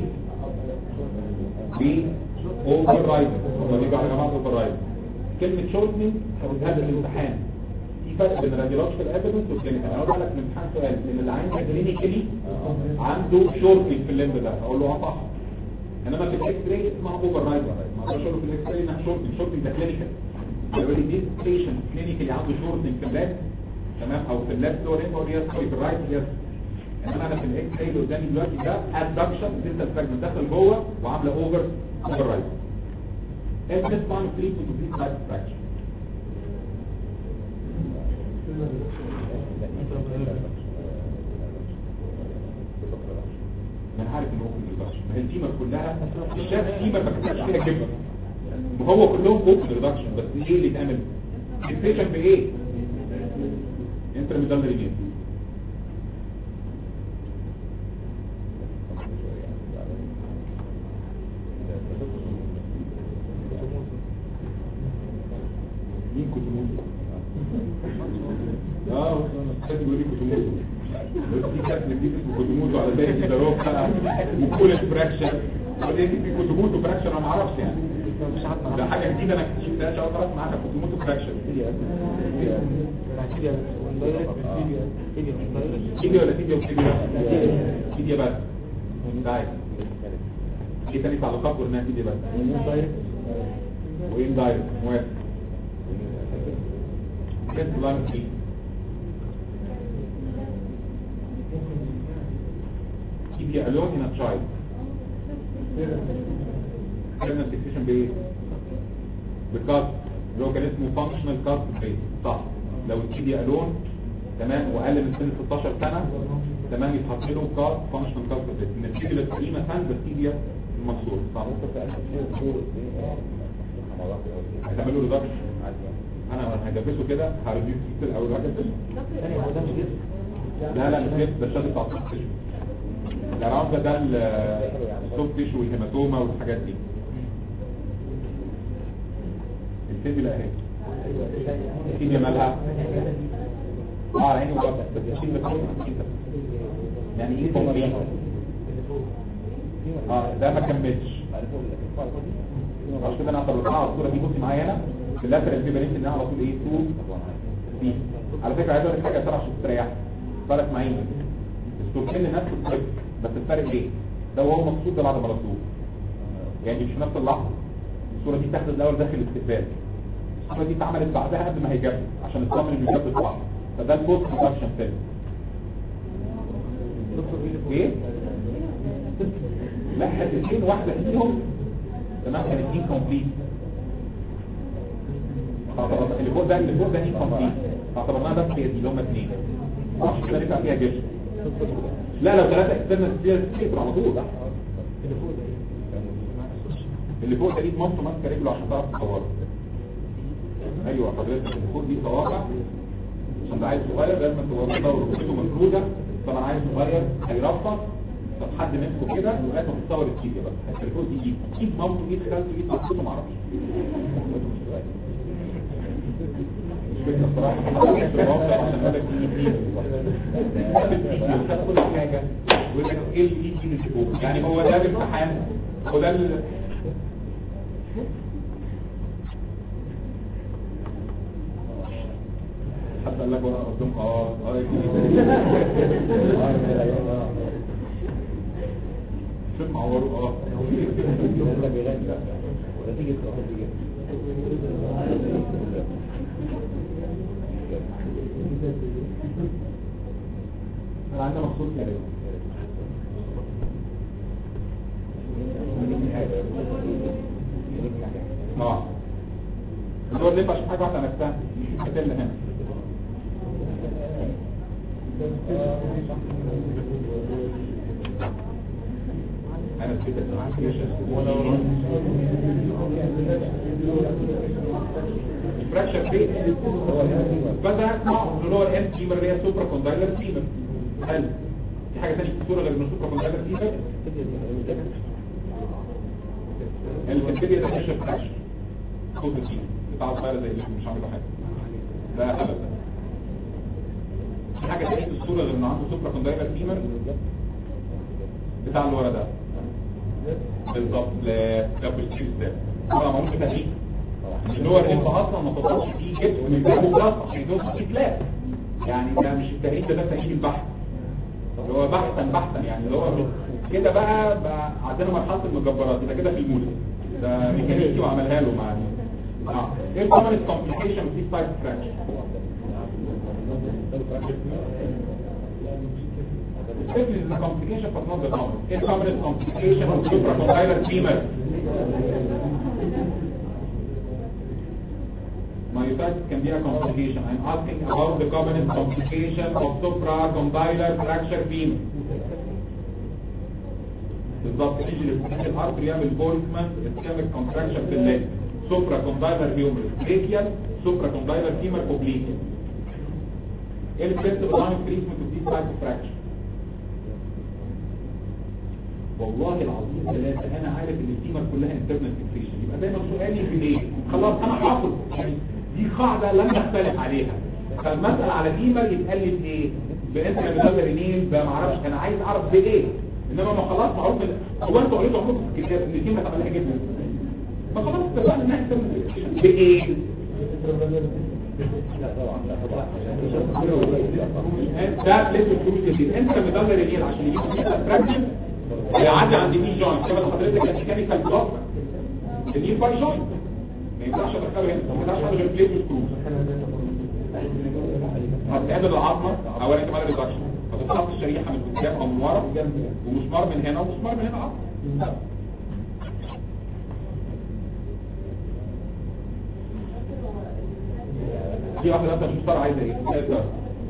Speaker 1: و اوفر رايد هو دي بقى يا جماعه اوفر رايد كلمه شورتنج هذا الامتحان في فرق بين الراديولوجيكال ايفيدنس والكلينيكال انا اقول لك الامتحان سؤال ان اللي عنده كلينيكالي عنده شورتنج في الليمب ده اقول له اه صح انما في الاكس راي اسمها اوفر رايد ما اقدرش اقول له في الاكس راي انها شورتنج شورتنج ده كلينيكال يقول لي دي بيشنت كلينيكالي عنده شورتنج في اللاب تمام او في اللاب لو رينج يس في الرايت يس انما انا في الاكس راي اللي قدامي دلوقتي ده ادكشن ديستال فراجمنت داخل جوه وعامله اوفر اوفر رايت ايه بنسمع عن فري تو فري سايد فراكشن انا عارف ان هو في ريدكشن ما هي التيمر كلها الشاف تيمر ما كانش فيها جبر وهو كلهم اوبن ريدكشن بس ايه اللي اتعمل الفيشن بايه انت مدلل ريجين مين كنت موت اه كنت بيقول لي كنت موت بس دي كانت نجيب اسمه كنت موت على بالي كده روح بقى وكل فراكشن قال لي في كنت موت فراكشن انا ما اعرفش يعني ده حاجه جديده انا اكتشفتها اول مره اسمع عنها كنت موت فراكشن تيبيا ولا تيبيا وتيبيا تيبيا بس طيب ايه تاني تعليقات قلناها تيبيا بس وين دايركت موافق كيس لاين تي تيبيا الون ان ا تشايلد كلمة فيكسيشن بايه؟ بالكاست اللي هو كان اسمه فانكشنال كاست بريس صح لو التيبيا الون تمام واقل من سن 16 سنه تمام يتحط له كاست فانكشنال كاست بريس ان التيبيا السليمه سن بس التيبيا المكسور صح هتعملوا ريدكشن انا هجبسه كده هريديوس كتير اول واحد لا لا مش جبس ده الشد بتاع السوفت تيشو الراوند ده السوفت تيشو والهيماتوما والحاجات دي الفيديو اهي الفيديو مالها اه على عيني وجبهه بس الشيء بس يعني ايه تنبيه اه ده ما كملش عشان كده انا طلعتها على الصوره دي بصي معايا هنا في اللاتر اللي بيبقى انها على طول ايه 2 بي على فكره عايز اقول لك حاجه ترى عشان تريح فرق معايا السلوكين نفس الطريق بس الفرق ايه ده هو مقصود ده بعد ما رسول يعني مش في نفس اللحظه الصوره دي تاخد الاول داخل الاستقبال الصوره دي اتعملت بعدها قبل ما هيجبس عشان الطمن انه يجبس بعض فده البوست برودكشن فيلم ايه لا حتتين واحده فيهم تمام كانت انكمبليت اللي فوق ده اللي فوق ده انكمبليت اعتبرناها بس هي دي اللي هم اثنين معرفش كده ينفع فيها جيش لا لو ثلاثه اكسترنال سبير على طول اللي فوق ده ايد مامته ماسكه رجله عشان تعرف تصوره ايوه حضرتك اللي فوق دي صوابع عشان ده عايز صغير لازم تبقى كده وركبته مفروده طبعا عايز صغير هيرفض طب حد مسكه كده لغايه ما تتصور التيجه بقى حتى اللي فوق دي ايد ايد مامته ايد خالته ايد مامته ما اعرفش مش فكره الصراحه حضرتك في الموقع عشان اقول لك دي ايد خد كل حاجه ويقول لك ايه الايد دي اللي فوق يعني هو ده الامتحان هو ده ال- حد قال لك ورقه قدام اه اه شوف معوره اه انا عندي مخصوص كده اه الدور ليه عشان حاجه واحده نفسها مش هتل هنا انا كده فراكشر فين فده اسمه اللور ان فيمر اللي هي سوبرا كوندايلر فيمر حلو في حاجه ثانيه في الصوره غير السوبرا كوندايلر فيمر الكنتيريا ده مش فراكشر خد فيه بتاع صغيره زي اللي مش عامله حاجه ده هبل ده في حاجه ثانيه في الصوره غير انه عنده سوبرا كوندايلر فيمر بتاع اللي ورا ده بالظبط لا ده بالشيء ده طبعا معمول تهديد اللي هو انت اصلا ما تقدرش فيه جبس من ده مبلغ عشان يدوس فيه كلاب يعني ده مش التهديد ده ده تهديد البحث اللي هو بحثا بحثا يعني اللي هو كده بقى, بقى عندنا مرحله المجبرات يبقى كده في المولد ده ميكانيكي وعملها له مع اه ايه الكومن كومبليكيشن في تايب فراكشر Especially the complication but not the common. It's common complication of supracondylar femur. Myocytes can be a complication. I'm asking about the common complication of supracondylar fracture femur. بالظبط يجي للسبيشال ارتري يعمل بولتمان اسكاميك كونتراكشن في الليل سوبرا كوندايلر هيومر بريكيال سوبرا كوندايلر فيمر اوبليكيال ايه البريست بلاين تريتمنت اوف ديس تايب فراكشر والله العظيم ثلاثة انا عارف ان الفيمر كلها انترنال فيكسيشن يبقى دايما سؤالي في ليه خلاص انا حافظ يعني دي قاعدة لم نختلف عليها فالمسألة على فيمر يتقال لي بايه بانترا ميدالر رينين بمعرفش انا عايز اعرف بايه انما ما خلاص معروف إن- هو انتوا قريتوا عمركم في الكتاب ان الفيمر هتعملها جدا فخلاص اتفقنا انها انترنال فيكسيشن بايه ده لازم تكون جديد انت مدلل الريل عشان يجيب فراكشن يعدي عند دي جوينت كما حضرتك الميكانيكال بلوك النيل باي جوينت ما ينفعش ادخله هنا ما ينفعش غير بليت وسكرو هتقابل العظمه اولا كمان ريدكشن هتتحط الشريحه من قدام او من ورا ومسمار من هنا ومسمار من هنا عظمه في واحده انت مش عايزه ايه عايزة إيه؟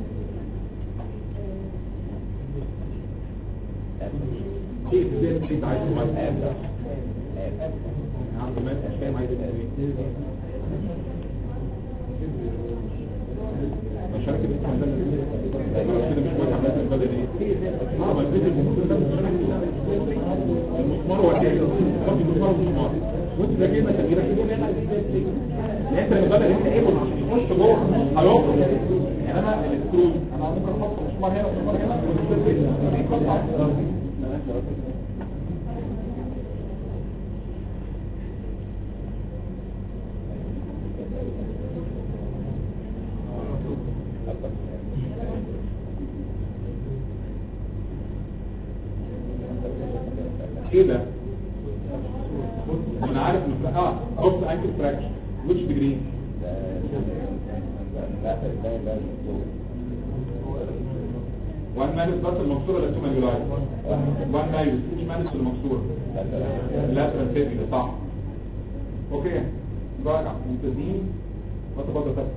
Speaker 1: ايه ازاي انت عايز ما يا عم ما انت مش فاهم عايز ايه مش عارف كده اسمه ده كده مش واضح عملت البدل ايه اه ما الفيديو المفروض ده مش عارف المسمار هو ايه برضه المسمار مسمار وانت ده كده تغييرك كده هنا انت اللي بدل انت ايه عشان يخش جوه هيخرج يعني انا السكرو انا ممكن احط مسمار هنا ومسمار هنا والسكرو كده ايه ده انا عارف ان اه بص انكل فراكشن which degree وان مانس بس المكسوره ولا تو مانيولاي وان مانس مش مانس المكسوره لا ترانسيتي صح اوكي رائع ممتازين ما تبقى ده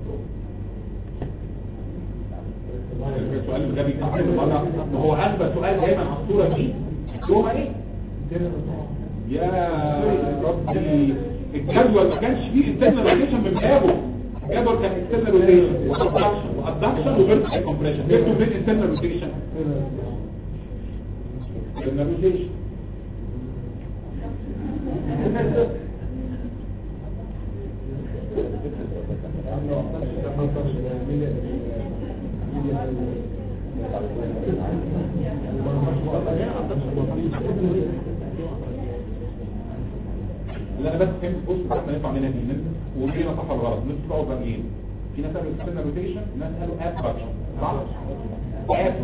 Speaker 1: السؤال الغبي بتاع كل مرة ما هو أغبى سؤال دايما على الصورة دي هو ايه؟ يا ربي الجدول ما كانش فيه انترنال روتيشن من بابه الجدول كان انترنال روتيشن وابدكشن وابدكشن وفيرتيكال كومبريشن جبتوا فين انترنال روتيشن انترنال روتيشن لا انا بس فهمت بص بقى احنا نطلع منها دي وقولوا لي انا صح ولا غلط الناس بتوعوا بقى ايه في ناس قالوا استنى روتيشن ناس قالوا اب فاكشن صح اب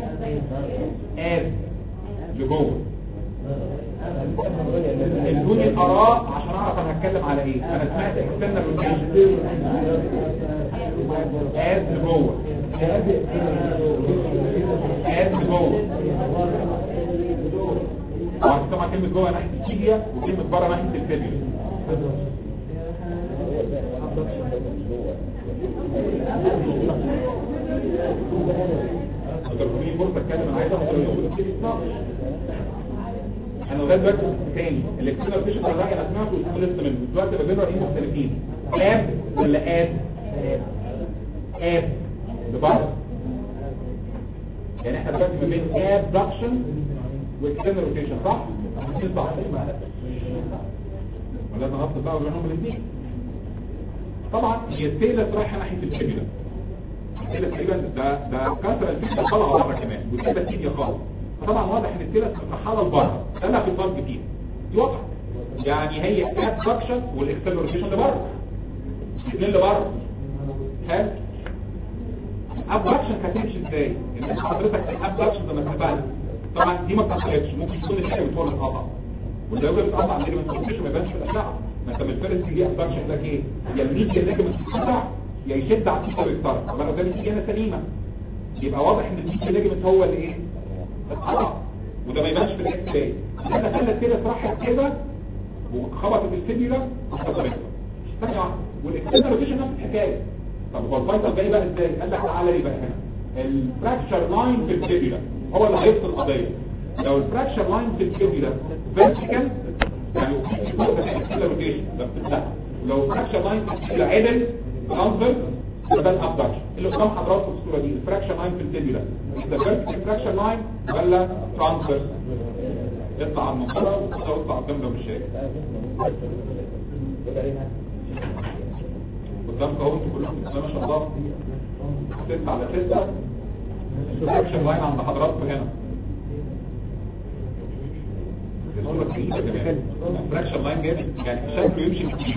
Speaker 1: اب لجوه ادوني الاراء عشان اعرف انا هتكلم على ايه انا سمعت استنى روتيشن اب لجوه اب لجوه وعشان طبعا كلمة جوه ناحية التيبيا وكلمة بره ناحية الفيبيا تركوني فرصة اتكلم انا عايز اخد انا لغايه دلوقتي تاني الاكسترنال فيشن ده انا سمعته واسمه لسه منه دلوقتي ما بين رايين مختلفين اب ولا اب اب ببعض يعني احنا دلوقتي ما بين ابدكشن واكسترنال روتيشن صح؟ الاثنين صح ولا انا غلطت بقى بينهم الاثنين طبعا هي التيلس رايحه ناحيه الكبيره التيلس تقريبا ده ده كسر الفيشن طالعه بره كمان والكبيره تيجي خالص طبعا واضح ان التيلس مترحله لبره ده في فرق كتير دي واضحه يعني هي ابدكشن والاكسترنال روتيشن لبره الاثنين لبره حلو ابدكشن هتمشي ازاي؟ ان حضرتك الابدكشن زي ما اتفقنا طبعا دي ما بتحصلش ممكن تكون الحاجه بتقول اتقطع واللي بتقطع عندنا ما تخش ما يبانش في الاشعه ما انت بالفرس دي ابدكشن ده ايه؟ يا الميديا ليجمنت تتقطع يا يشد على التيشر ويخترق طب انا قدامي تيجي سليمه يبقى واضح ان التيشر ليجمنت هو اللي ايه؟ اتقطع وده ما يبانش في الاكس راي انا خلت كده اترحت كده وخبطت الفيبيولا واتكسرت ثانيه واحده والاكسترنال روتيشن نفس الحكايه طب هو الفيصل جاي بقى ازاي؟ قال لك تعالى لي بقى هنا الفراكشر لاين في الفيبيولا هو اللي هيفصل القضيه لو الفراكشر لاين في الفيبيولا فيرتيكال يعني روتيشن ده بتتلقى لو الفراكشر لاين في الفيبيولا عدل ترانسفير يبقى ده الابدكشن اللي قدام حضراتكم في الصوره دي الفراكشر لاين في الفيبيولا ده فيرتيكال فراكشر لاين ولا ترانسفير يطلع على المنطقه ويطلع قدام لو مش شايف قدامكم اهو انتوا كلكم بسم الله ما شاء الله 6 على 6 الفراكشن لاين عند حضراتكم هنا الفراكشن لاين جاي يعني شكله يمشي كتير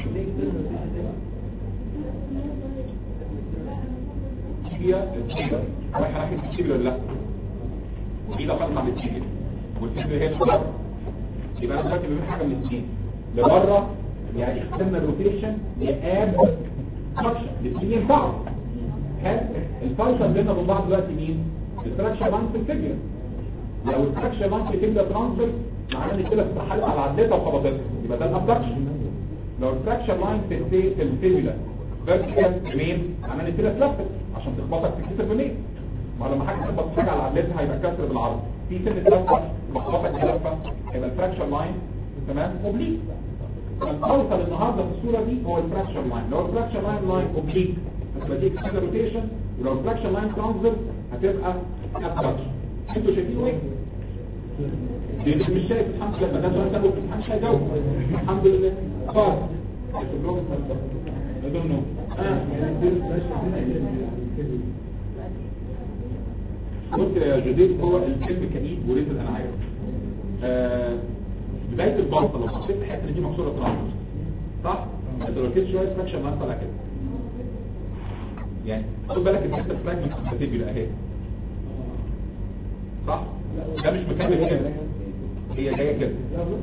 Speaker 1: هي التيبر رايحه ناحيه التيبر ولا لا ودي دخلنا على التيبر والتيبر هي اللي يبقى انا دلوقتي بين حاجه من الاثنين لبره يعني اخترنا الروتيشن لاب فراكشن الاثنين ينفعوا هل الفرشة بيننا وبين بعض دلوقتي مين؟ الفراكشن لاين في الفيجر لو الفراكشن لاين في الفيجر ترانسفير معناه ان كده استحالت على عدتها وخبطتها يبقى ده الابدكشن لو الفراكشن لاين في الفي في الفيجر فيرتيكال يمين معناه ان كده اتلفت عشان تخبطك في كتف منين ما لما حاجه تخبط حاجه على عدتها هيبقى كسر بالعرض في سن اتلفت مخبطك لفه يبقى الفراكشن لاين تمام اوبليك الأوصل النهاردة في الصورة دي هو الفراكشر لاين لو الفراكشر لاين لاين اوبليك هتبقى دي كده روتيشن ولو الفراكشر لاين ترانسفير هتبقى ابدكشن انتوا شايفين ايه؟ دي مش شايف الحمد لله ما دام انت قلت مش هيجاوب الحمد لله خالص I don't know. بص يا جديد هو الكلب كئيب وريت انا عارف آه بداية البلطة لو بصيت الحته دي مكسوره ترانسفير صح؟ انت لو كده شويه فراكشن ما طلع كده يعني خد بالك الحته الفراجمنت هتبقى اهي صح؟ ده مش مكمل كده هي جايه كده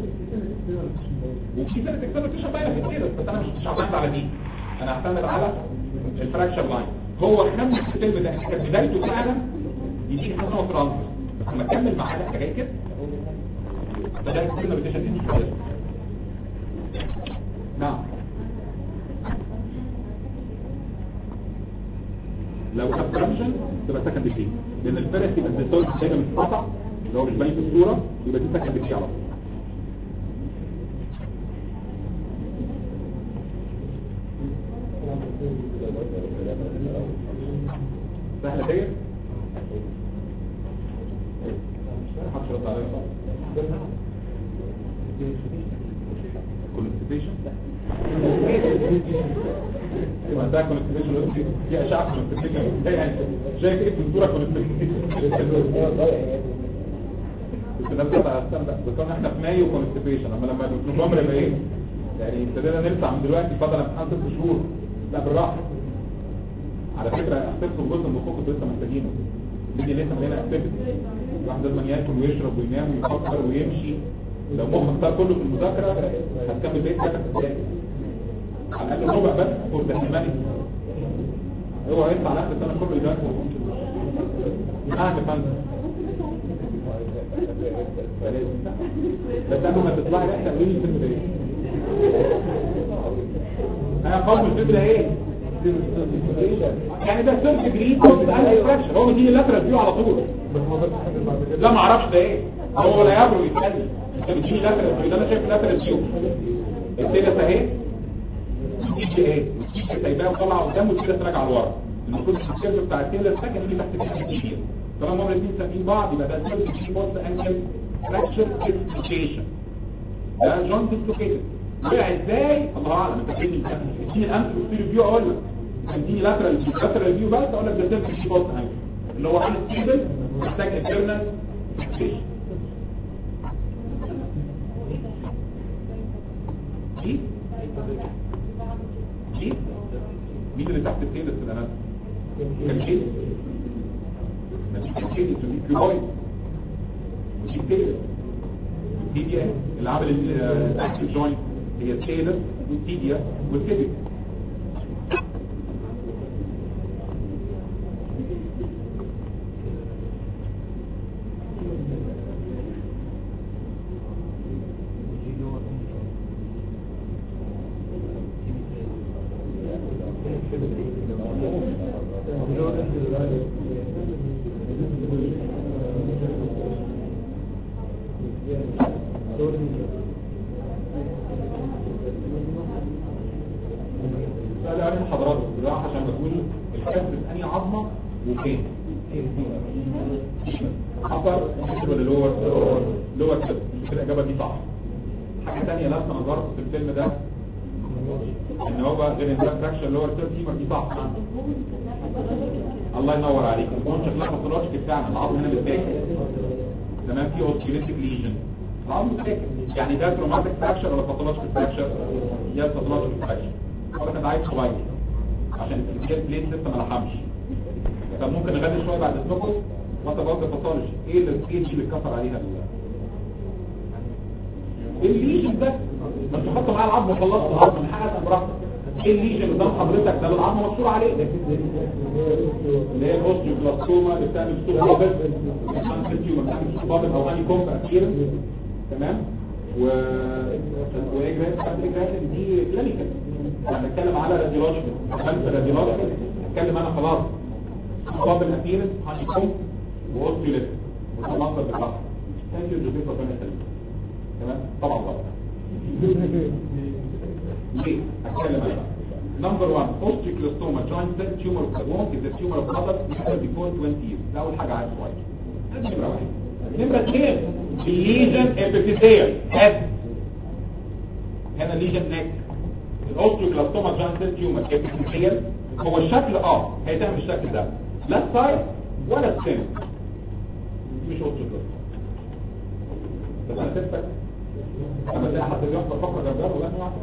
Speaker 1: وفي سنه اكسبكتيشن بقى في كده بس انا مش مش هعتمد على دي انا هعتمد على الفراكشن لاين هو خمس الكلمه ده كانت بدايته فعلا يديني حاجه اسمها ترانسفير بس لما اكمل معاه لا جاي كده بدأت كلمة بتشديد نعم لو ابرامشن تبقى سكند دي لان الفيرست يبقى الديستول دايما متقطع اللي هو مش باين في الصوره يبقى دي سكند دي على طول سهله ديت محدش رد عليا كونستيبيشن يبقى ده كونستيبيشن في اشعه كونستيبيشن يعني شايف ايه في الصوره كونستيبيشن بس ده بقى استنى بس كنا احنا في مايو كونستيبيشن اما لما نوفمبر يبقى ايه يعني ابتدينا نرفع من دلوقتي فضل امتحان ست شهور لا بالراحه على فكره احسبتوا جزء من مخكم لسه محتاجينه دي لسه مليانه اكتيفيتي الواحد لازم ياكل ويشرب وينام ويفكر ويمشي لو مخك صار كله في المذاكره هتكمل بقيه حياتك ازاي على الاقل ربع بس فور ذا هيومانيتي هو هيطلع على اخر السنه كله يذاكر معاك يا فندم بس قبل ما تطلعي رحله قولي لي الفيلم ده ايه انا قوم الفيلم ده ايه يعني ده سيرف جريد بص على الفراكشن هو بيجي لاترال فيو على طول لا ما اعرفش ده ايه هو ولا يبرو يسالني انت بتجيني لاترال فيو ده انا شايف لاترال فيو السيلس اهي تيجي ايه تيجي سايباه وطلع قدام والسيلس راجع لورا المفروض السيرف بتاع السيلس ساكن يجي تحت الكتير طالما هما الاثنين ساكنين بعض يبقى ده سيرف جريد بص انكل فراكشر ديسلوكيشن ده جون ديسلوكيشن وقع ازاي الله اعلم انت فين اديني الامس والسيرف فيو اقول لك اديني لاترال فيو لاترال فيو بس اقول لك ده سيرف جريد بص انكل اللي هو عامل ستيبل محتاج انترنال فيكسيشن دي دي مين اللي تحت التيلس في الانات كان شيء ما دي كان شيء دي كيوبويد ودي التيلس والتيبيا اللي عامل الاكتيف جوينت هي التيلس والتيبيا والتيبيا سأل عليهم حضراتكم بالراحة عشان ما تقولوا الكسر في أنهي عظمة وفين أبر ولا لور لور كده مش كده الإجابة دي صح حاجة تانية لسه نظرت في الفيلم ده إن هو غير إن ده فراكشن لور كده فيمر دي صح الله ينور عليك البون شكلها باثولوجيك فعلا العظم هنا بتاكل تمام في اوستيوليتيك ليجن العظم بتاكل يعني ده تروماتيك فراكشر ولا باثولوجيك فراكشر يا باثولوجيك فراكشر ولا كان عايز صغير عشان الكير بليت لسه ما لحمش طب ممكن نغني شويه بعد اذنكم وانت برضه باثولوجي ايه اللي ايه دي اللي اتكسر عليها ال- ايه الليجن ده ما انت خدت معاه العظم وخلصت العظم من حقك براحتك ايه الليجن اللي قدام حضرتك ده العظم مكسور عليه ده اللي هي الاوستيوبلاستوما اللي بتعمل سوق بابل الانتيوما بتعمل سوق بابل او اني كومب اخيرا تمام و واجراءات بعد الاجراءات دي كلينيكال يعني نتكلم على راديولوجيكال خمسه راديولوجيكال اتكلم انا خلاص بابل اخيرا اني كومب واوستيوليت وخلصت بالراحه ثانك يو جوزيف ربنا يخليك تمام طبعا طبعا ليه هتكلم انا نمبر 1 osteoclastoma joint cell tumor of the bone is a tumor of adult before before 20 years ده اول حاجه عايز كويس نمره واحد نمره اثنين الليجن ابيثيزيال هاد هنا ليجن نيك الاوستيوكلاستوما جوينت سيل تيومر ابيثيزيال هو الشكل اه هيتعمل بالشكل ده لا سايد ولا سكين مش اوستيوكلاستوما بس انا سبتك لما تلاقي حد بيحضر فقره جبار ولا انا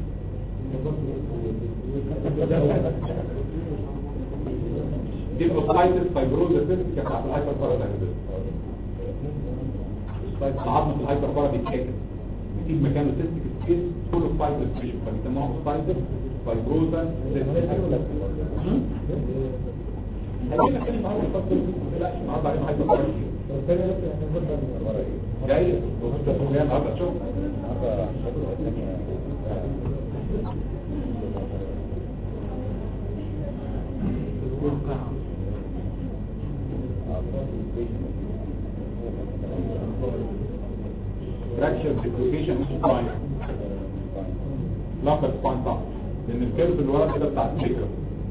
Speaker 1: دي الاوستايتس فايبروزا سيستم كانت على الهايبر بارادايزم العظم في الهايبر بارا بيتشكل بيسيب مكانه سيستيك سبيس فول اوف فايبر تيشو فبيسموها اوستايتس فايبروزا سيستم هجينا كده النهارده الفصل ما تقلقش النهارده علينا هايبر بارا جاي وانت النهارده شوف
Speaker 3: الواقع
Speaker 1: فراكشر ديسلوكيشن مش سباين لامبر سباين صح لان الكيرف اللي ورا كده بتاع الفكره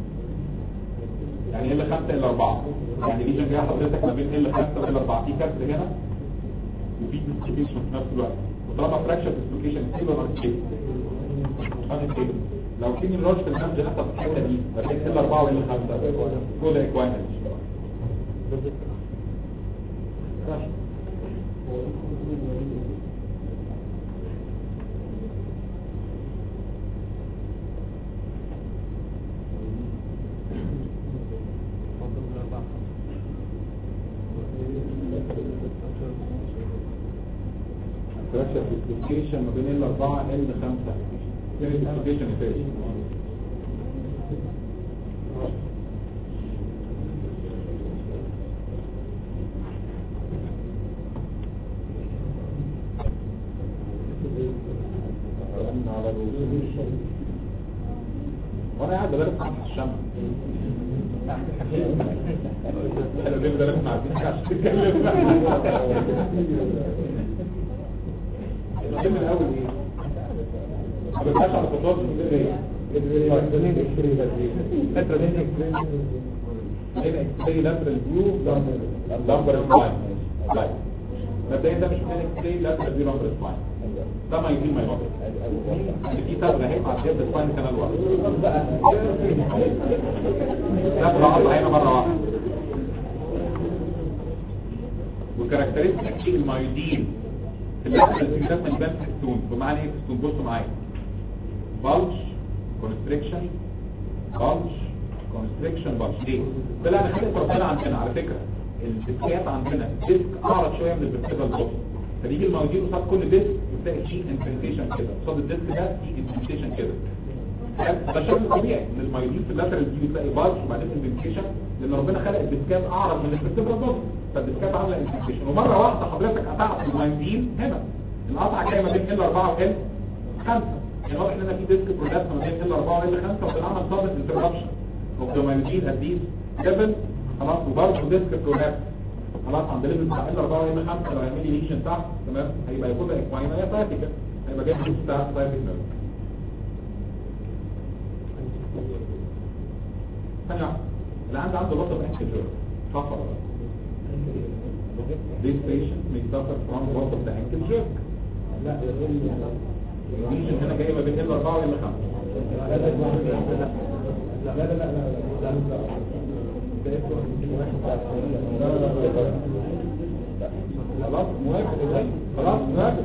Speaker 1: يعني ال 5 ال 4 يعني ليجن جايه حضرتك ما بين ال 5 وال 4 في كسر هنا وفي ديسلوكيشن في نفس الوقت وطالما فراكشر ديسلوكيشن ستيبل ولا ستيبل ستيبل لو في الراج في الهمج حتى في الحته دي ما بين ال 4 وال 5 كود ايكوانت فراكشر ديسلوكيشن ما بين ال 4 ال 5 فين الديسلوكيشن يا فادي على الوصول وانا قاعد بدرس مع الشمس انا ليه بدرس مع الشمس عشان تتكلم الفيلم الاول ايه ما بيبقاش على خطوات ايه اكسبري لاترال فيو لامبر سباين طيب مبدئيا ده مش من اكسبري لاترال فيو لامبر سباين ده ما يجي ما يوقف في ثغره اهي مع الجبل سباين كانال واحد ثغره قطع هنا مره واحده وكاركترستيك المايودين اللاترال فيو ده من بان ستون بمعنى ايه ستون بصوا معايا bulge constriction bulge constriction bulge ليه؟ طلع انا خلق ربنا عندنا على فكرة الديسكات عندنا ديسك اعرض شوية من الفيرتيبال بوكس فبيجي الموجود قصاد كل ديسك تلاقي فيه انفنتيشن كده قصاد الديسك ده فيه انفنتيشن كده ده شكل طبيعي ان المايولين في اللاترال فيو تلاقي بالج وبعدين انفنتيشن لان ربنا خلق الديسكات اعرض من الفيرتيبال بوكس فالديسكات عامله انفنتيشن ومره واحده حضرتك قطعت المايولين هنا القطعه جايه ما بين ال 4 وال 5 يعني واضح ان انا في ديسك برودكت ما بين ال 4 وال 5 وبنعمل صابت انتربشن اوف ذا مايولين ات ذيس ليفل خلاص وبرضه ديسك برودكت خلاص عند ليفل بتاع ال 4 وال 5 لو يعمل لي ليشن تحت تمام هيبقى يكون اكواين هي فاتيكا هيبقى جاي الجزء بتاع سايتك نيرف ثانية واحدة. اللي عنده عنده loss of ankle joint صح ولا لا؟ This patient may suffer from loss of the ankle joint
Speaker 2: لا يقول لي
Speaker 1: الليجن هنا جاي ما بين ال 4 وال 5
Speaker 2: لا لا لا لا لا لا لا لا ده يكون واحد لا لا لا لا
Speaker 1: خلاص موافق خلاص موافق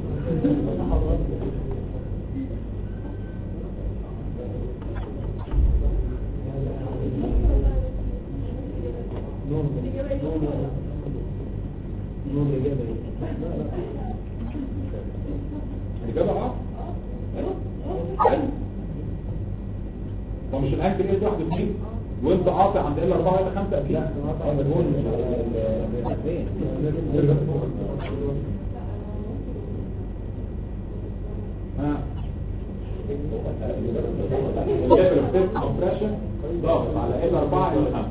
Speaker 2: نور نور نور الإجابة دي
Speaker 1: الإجابة اه ايوه ايوه هو مش الانكل ايه واحد اثنين وانت قاطع عند ال 4 ولا 5 اكيد
Speaker 2: لا قطع الهون
Speaker 1: ها الليفل اوف تيست كومبريشن ضغط على ال 4 ال 5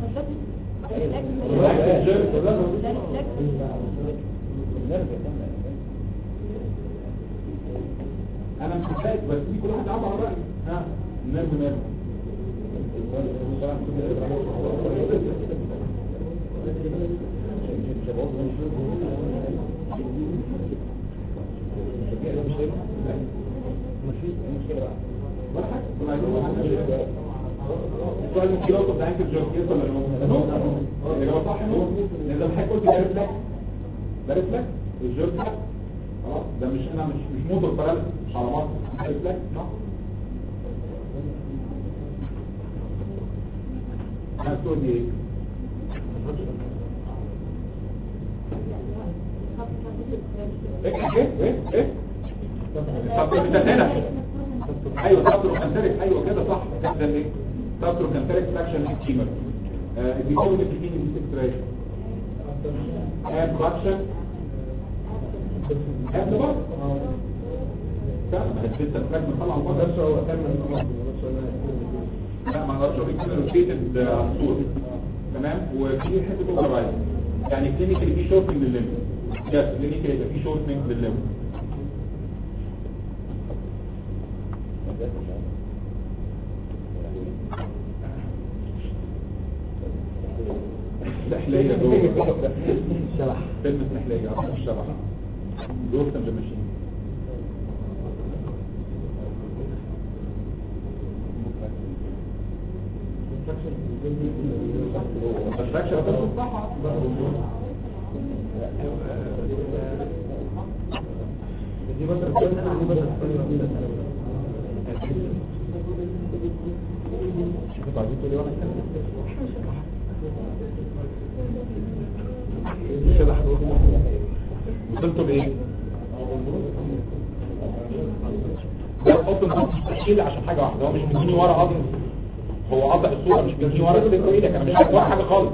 Speaker 1: انا مش متضايق بس دي كل واحد عبر عن رايه ها نرم نرم ولا حاجه كنا عايزين نقول حاجة. السؤال من كيلو بتاع انكل جوك يس ولا نو؟ نو الاجابه صح نو لان ده الحاجه قلت ده ريفلكس ده ريفلكس الجوك ده خلاص ده مش انا مش مش موتور باراليس مش على مصر ده ريفلكس صح هتقول دي ايه؟ ايه ايه ايه ايه طب انت هنا ايوه سابترو كانتريك ايوه كده صح ده ايه سابترو كانتريك فراكشن ستيمر بيقولوا ان في دي اكستراي اب فراكشن اب بقى فعلا ما هي لسه الفراكشن طلع بره
Speaker 2: بس هو كمل
Speaker 1: لا ما اقدرش اقول كده روتيتد على طول تمام وفي حته اوفر رايد يعني كلينيكالي في شورتنج للليمب يس كلينيكالي يبقى في شورتنج للليمب سحلية جوه
Speaker 2: شبح
Speaker 1: فيلم سحلية عصر الشبح جوه ذا ماشين الفراكشر بس الصحة
Speaker 2: دي بس الثانية دي بس الثانية
Speaker 1: كنت عايزين تقولي وانا
Speaker 2: شبح
Speaker 1: وصلتوا لايه؟ ده حط نظام تشكيل عشان حاجة واحدة هو مش بيجيني ورا عظم هو قطع الصورة مش بيجيني ورا السن ايدك انا مش عارف ورا حاجة خالص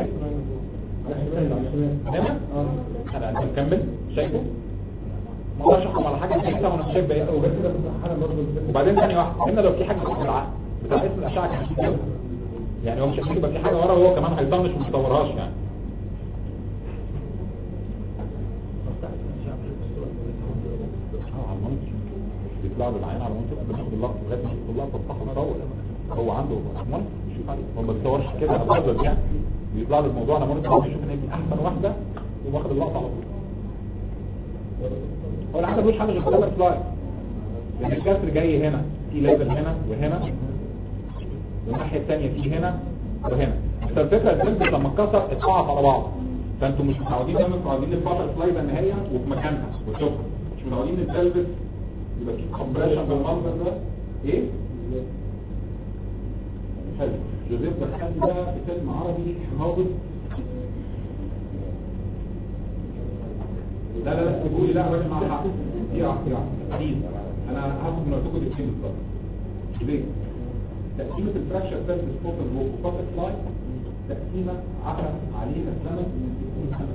Speaker 1: هنا انا انت مكمل شايفه ما اقدرش احكم على حاجة زي كده وانا مش شايف بقى
Speaker 2: وغير كده حالة برضه
Speaker 1: وبعدين ثاني واحد هنا لو في حاجة في العقل بتاع اسم الاشعة كان في كده يعني هو مش هيجي يبقى في حاجة ورا وهو كمان هيطنش وما يصورهاش يعني اه على المنطق بيطلع له العين على المنطق قبل ما ياخد اللقطه لغايه ما ياخد اللقطه بتاعه يصور هو عنده منطق يشوف عليه هو ما بيصورش كده افضل يعني بيطلع له الموضوع على منطق يشوف ان هي دي احسن واحده وواخد اللقطه على طول هو العاده ملوش حل غير الكلر فلاي لان الكسر جاي هنا في ليفل هنا وهنا والناحيه الثانيه في هنا وهنا بس الفكره الفيلم لما اتكسر اتقعت على بعض فانتوا مش متعودين دايما متعودين الباتر فلاي يبقى ان هي وفي مكانها وشكرا مش متعودين التلبس يبقى في كومبريشن بالمنظر ده ايه؟ حلو جوزيف دخلني بقى في فيلم عربي هابط لا لا لا تقولي لا راجل مع حق دي واحده دي واحده حديث انا هاخد من وقتكم الاثنين بالظبط ليه؟ تقسيمة الفراكشر سيرفيس سبوتن ووك وباتر فلاي تقسيمة عقد عليها سنة من 60 سنة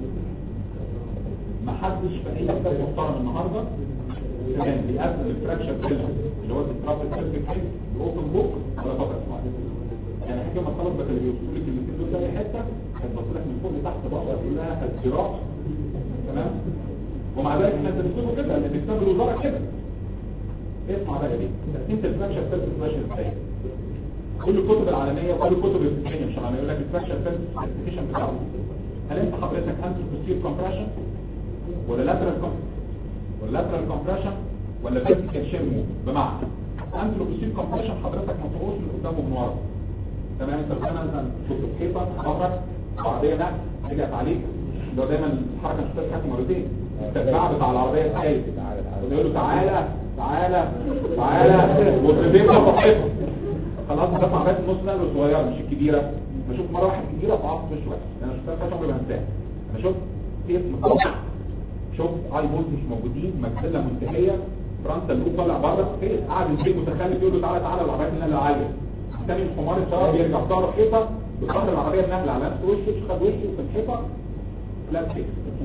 Speaker 1: ما حدش في اي كتاب محترم النهارده كان بيقسم الفراكشر سيرفيس اللي هو الديسترابت سيرفيس باوبن بوك ولا باتر فلاي يعني حاجه ما طلب اللي بيوصلوا لك الاثنين دول في اي حته هتبص لك من فوق لتحت بقى كلها الزراع تمام ومع ذلك احنا بنكتبه كده اللي بيكتب الوزاره كده اسمع بقى دي تقسيمه الفراكشر سيرفيس ماشيه ازاي كل الكتب العالميه وكل الكتب الفلسفيه مش العالميه يقول لك الفراكشر سيرفيس سبيسيفيكيشن بتاعه هل انت حضرتك انتروبوستير كومبريشن ولا لاترال ولا لاترال كومبريشن ولا فيرتيكال شير موف بمعنى انتروبوستير كومبريشن حضرتك ما تقولش من قدام ومن ورا تمام انت مثلا مثلا كنت في حيطه اتحرك عربيه نقل رجعت عليك اللي هو دايما الحركه مش بتتحرك مرتين التبع بتاع العربيه الثالث يقول له تعالى تعالى تعالى والرجلين صفحتها خلاص ده مع بس نص نقله صغيره مش الكبيره بشوف مره واحده كبيره فعصت في شويه انا شفتها فيها عمري ما هنساها انا شفت كيس مقطع شفت اي بولز مش موجودين مجزله منتهيه فرنسا لوب طالع بره كيس قاعد البيت متخلف يقول له تعالى تعالى العربيات النقله عاليه تاني الحمار اتشرب يرجع ظهره حيطه بتظهر العربيه النقله على نفس وشه خد وشه في الحيطه لا كيس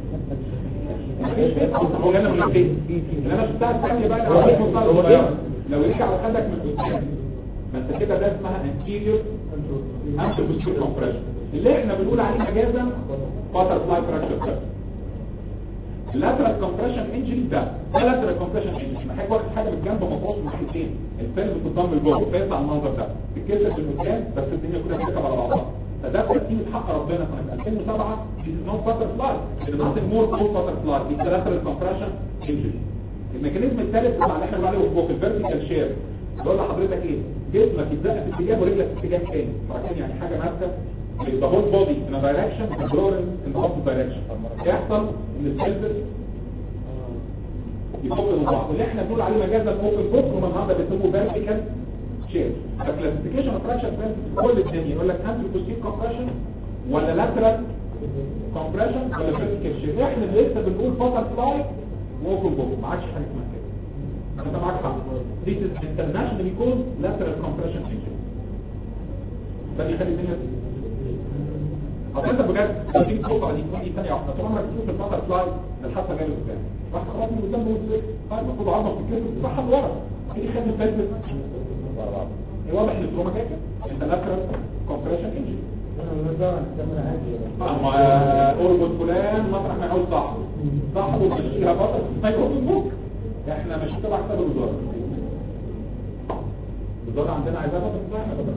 Speaker 1: مفيش فيه هو انا مش فيه اللي انا شفتها الثانيه بقى العربيه مصطلح صغيره لو رجع على خدك من قدام ما انت كده ده اسمها anterior anterior compression اللي احنا بنقول عليه مجازا butterfly fracture surface اللاترال كومبريشن انجري ده ده لاترال كومبريشن انجري محتاج واخد حاجه من الجنب مفروض من ناحيتين الفيلم بتضم لجوه فيطلع المنظر ده تتكسر في المكان بس الدنيا كلها بتركب على بعضها فده ترتيب حق ربنا سنه 2007 دي نوت باتر فلاي اللي نوت مور كول باتر فلاي دي لاترال كومبريشن انجري الميكانيزم الثالث بتاع اللي احنا بنقول عليه فوق الفيرتيكال شير بقول لحضرتك ايه جسمك يتزق في اتجاه ورجلك في اتجاه تاني فاكرين يعني حاجه ماسكه the whole body in a direction and rolling in the opposite direction يحصل ان السيلز يفك من بعض اللي احنا بنقول عليه مجازا اوبن بوك ومن هذا بيسموه فيرتيكال شير الكلاسيفيكيشن اوف فراكشر في كل الدنيا يقول لك انتروبوستير كومبريشن ولا لاترال كومبريشن ولا فيرتيكال شير احنا اللي لسه بنقول باتر فلاي واوبن بوك ما عادش حاجه اسمها كده انت معاك حق This is internationally called lateral compression injury ده بيخلي الدنيا اصل انت بجد لو تيجي تبص على دي ثانيه واحده طول عمرك تشوف الباتر فلاي الحادثه جايه قدام راح خلاص من قدام بقول طيب المفروض عظمه بتتكسر صح لورا ايه خد الفيلم واضح ان التروما جايه انت لاترال كومبريشن انجري اما اربط فلان مطرح ما يعوز صح صح ومشيها بطل ما يكون بوك احنا ماشيين تبع حساب الوزاره الوزاره عندنا عايزاها بطل صح احنا بطل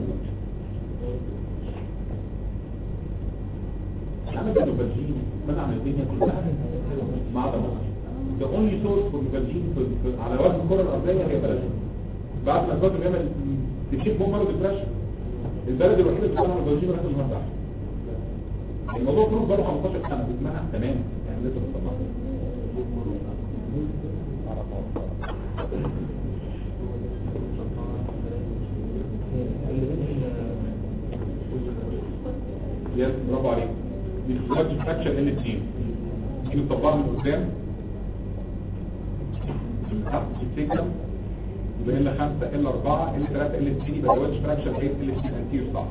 Speaker 1: نعمل نوفالجين منع من الدنيا كلها ما عدا مصر the only source for نوفالجين في- في- على وجه الكره الارضيه هي بلدنا بعد ما اثبتوا ان هي تشيل بومبر وديبريشن البلد الوحيده اللي بتطلع نوفالجين رقم المرتاح الموضوع كله بقاله 15 سنه باسمها تمام يعني لسه بتطلع يس برافو عليك دي خلاص فراكشر ال 2 دي بتطبقها من قدام تحت السيكم يبقى ال 5 ال 4 ال 3 ال 2 يبقى دواتش فراكشر 8 ال 2 انتير صح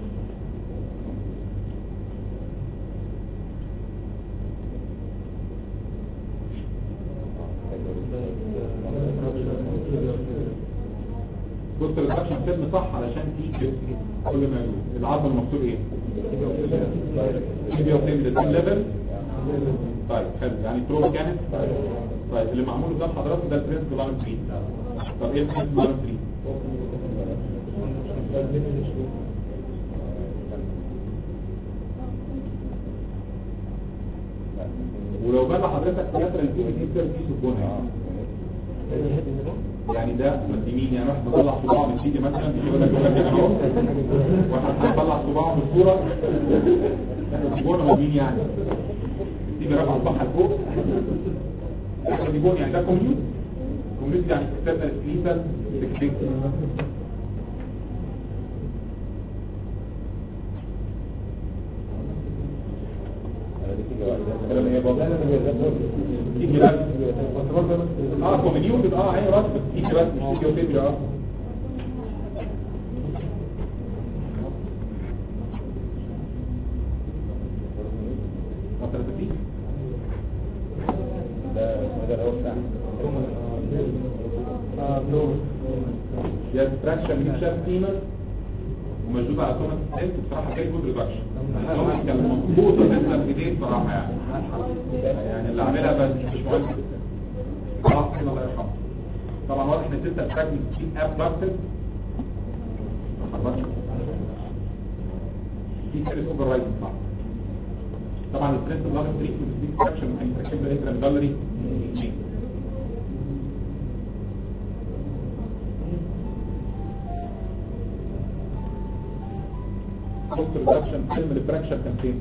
Speaker 1: بص الريدكشن سيرم صح علشان تيجي كل ما يقول العظم المقصود ايه؟ تيجي وتم ده ليفل طيب حلو يعني تروما كانت طيب اللي معمول قدام حضراتكم ده البرنس لاين 3 طب ايه البرنس لاين 3 ولو بقى حضرتك كسر الفيل دي بتصير في سبونه يعني ده مديمين يعني واحد بيطلع صباعه من ايدي مثلا يقول لك يقول لك اهو واحد هيطلع صباعه من الصوره احنا سيبونا مدين يعني تيجي رفع الصباح لفوق احنا سيبون يعني ده كوميوت كوميوت يعني اكتبنا سكليتال سكليت كلام ايه بابا تيجي بس اه كومينيوت اه عين راس بس تيجي بس مش تيجي وتجري اه مثلا تيجي
Speaker 3: ده ده الهواء بتاعنا
Speaker 1: يا فراكشن من شاف قيمه وموجود على توماس ستيت بصراحه جاي جود ريدكشن كان مظبوط مثلا بايديه بصراحه يعني يعني اللي عاملها بس مش مهم خلاص كده الله يرحمه طبعا واضح ان الست اتاك من تيم اب ضغطت في كده اوفر رايد صح طبعا البرنس بلاد تريتمنت دي فراكشن هيتركب له انترا جالري كوست ريدكشن فيلم الفراكشن كان فين؟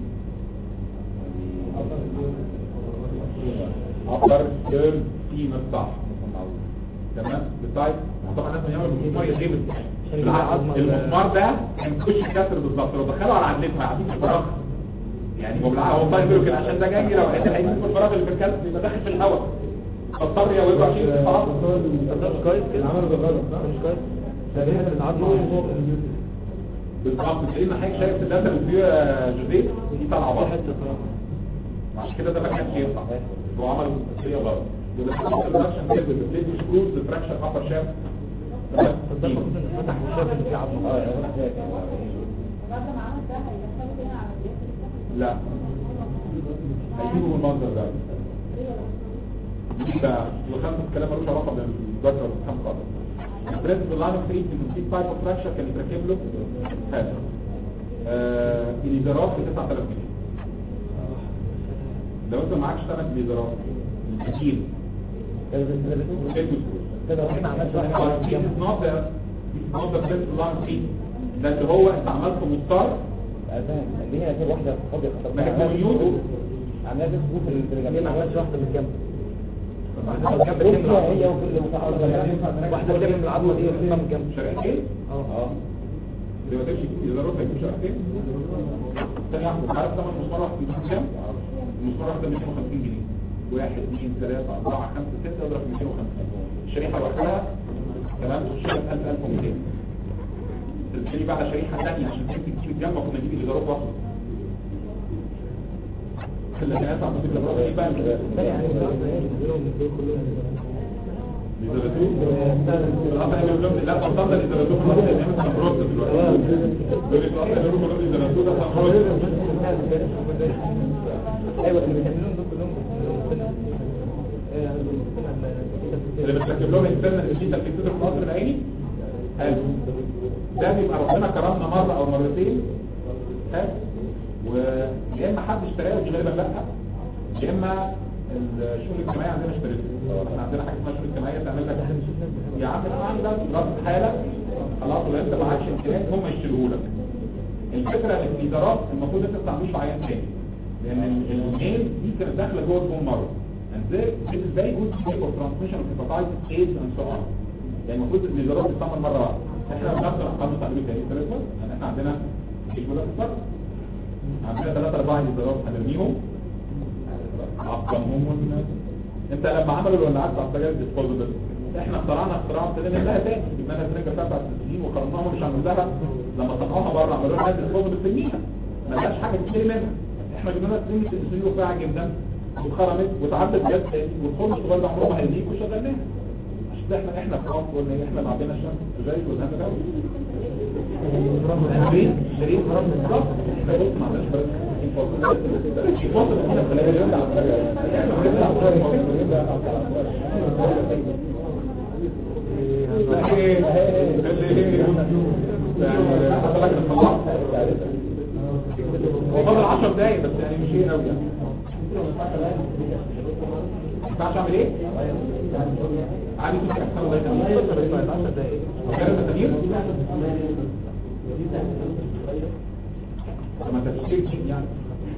Speaker 1: عبر سيرد تيم الصح تمام بالتايب طبعا لازم يعمل مسمار يجيب المسمار ده كان كش كسر بالظبط لو دخلوا على عدلته هيعديه في الفراغ يعني هو بالعقل هو طيب كده عشان ده جاي لو حته هيجي في الفراغ اللي في الكلب يبقى داخل في الهواء فاضطر يا عشان يجي خلاص
Speaker 2: ده مش كويس كده عملوا ده غلط مش كويس ده بيحصل العظم
Speaker 1: بالظبط لان حضرتك شايف الداتا اللي فيها جوزيه دي طالعه بره
Speaker 2: حته صراحه
Speaker 1: عشان كده ده ما كانش ينفع هو عمل تسليه غلط يبقى الفراكشن كده بتبتدي سكروز الفراكشن ابر شاف
Speaker 2: ده المفروض ان فتح وشاف ان في عظم
Speaker 3: اه يعني واحد
Speaker 4: بعد ما عمل ده هيدخله تاني على الجهاز
Speaker 1: لا هيجيبوا من المنظر ده دي بقى الخمس الكلام ملوش علاقه بالذكر والخمس خالص البريس باللاين اوف تريت من في تايب اوف فراكشر كان يتركب له هذا آه الازارات ب 9000 جنيه لو انت معكش ثمان الازارات الكتير
Speaker 2: كده احنا عملت واحد
Speaker 1: This is not the this is not the first line fee ده اللي هو انت عملته مضطر
Speaker 3: فاهم اللي هي في واحده فاضيه
Speaker 1: ما هي كوميوت
Speaker 3: عاملاها في سقوط في
Speaker 2: ليه ما عملتش واحده بالجنب
Speaker 3: هي هي وكل متعرضه
Speaker 2: واحده بتعمل من العظمه دي وتحطها من الجنب
Speaker 1: شركتين
Speaker 2: اه
Speaker 3: اه
Speaker 1: اللي ما تمشي كتير اذا رحت هيكون شركتين ثاني واحده عارف ثمن مسمار واحد بيكون كام؟ المسمار واحد 250 جنيه واحد اثنين ثلاثة أربعة خمسة ستة اضرب 250 الشريحة لوحدها تمام تشتغل 1000 1200 تبتدي بقى على شريحة ثانية عشان تمسك تجيب جنبك كنا نجيب الإدارات واحدة اللي كان يسمع مصيبة الإدارات دي بقى
Speaker 2: يعني دول كلهم
Speaker 1: ليزالاتون الأصل هيموجلوبين لا تفضل ليزالاتون خلاص هيعمل سامبروز دلوقتي يقول لك الأصل هيموجلوبين ليزالاتون ده سامبروز
Speaker 2: ايوه اللي بيعملون دول كلهم
Speaker 1: اللي بتركب لهم الانترنال ديجيتال في الصدر في القصر العيني حلو ده بيبقى ربنا كرمنا مرة او مرتين حلو ويا اما حد اشتراه ودي غالبا لا يا اما الشؤون الاجتماعيه عندنا اشتريته احنا عندنا حاجه اسمها شؤون اجتماعيه تعمل لك يا عم اسمعني بس رد حالك خلاص ولا انت معكش امكانيات هم يشتروه لك الفكره ان الادارات المفروض انت ما تعملوش عيان تاني لان ال- الميل دي كانت داخله جوه البون مره and there it is very good for transmission of hepatitis AIDS and so on يعني المفروض ان الادارات تستعمل مره واحده احنا بنفس الارقام تعملوا تاني ثلاثه لان احنا عندنا مش ولا اكثر عندنا ثلاثة أربعة إدارات هنرميهم عقمهم والناس انت لما عملوا الولاعات بتاع السجاير ديسبوزبل احنا اخترعنا اختراع ابتدينا نعملها تاني جبنا لها سرنجه بتاعت السجين وقررناها مش هنعمل لها لما طلعوها بره عملوا لها ديسبوزبل سنينه ما لهاش حاجه تشتري منها احنا جبنا لها سرنجه الانسولين رفيعه جدا واتخرمت وتعدت جد تاني والخرم الصغير ده عمره ما هيزيد وشغلناها عشان كده احنا احنا في مصر قلنا احنا اللي عندنا الشمس زي والهم ده شريط شريط بالظبط احنا بص ما عندناش بس في مصر احنا هو فاضل 10 دقايق بس يعني مش ايه قوي يعني ما ينفعش اعمل ايه؟ عادي تمسك احسن الله يخليك
Speaker 2: 10 دقايق
Speaker 1: كده تغيير ما تفسير يعني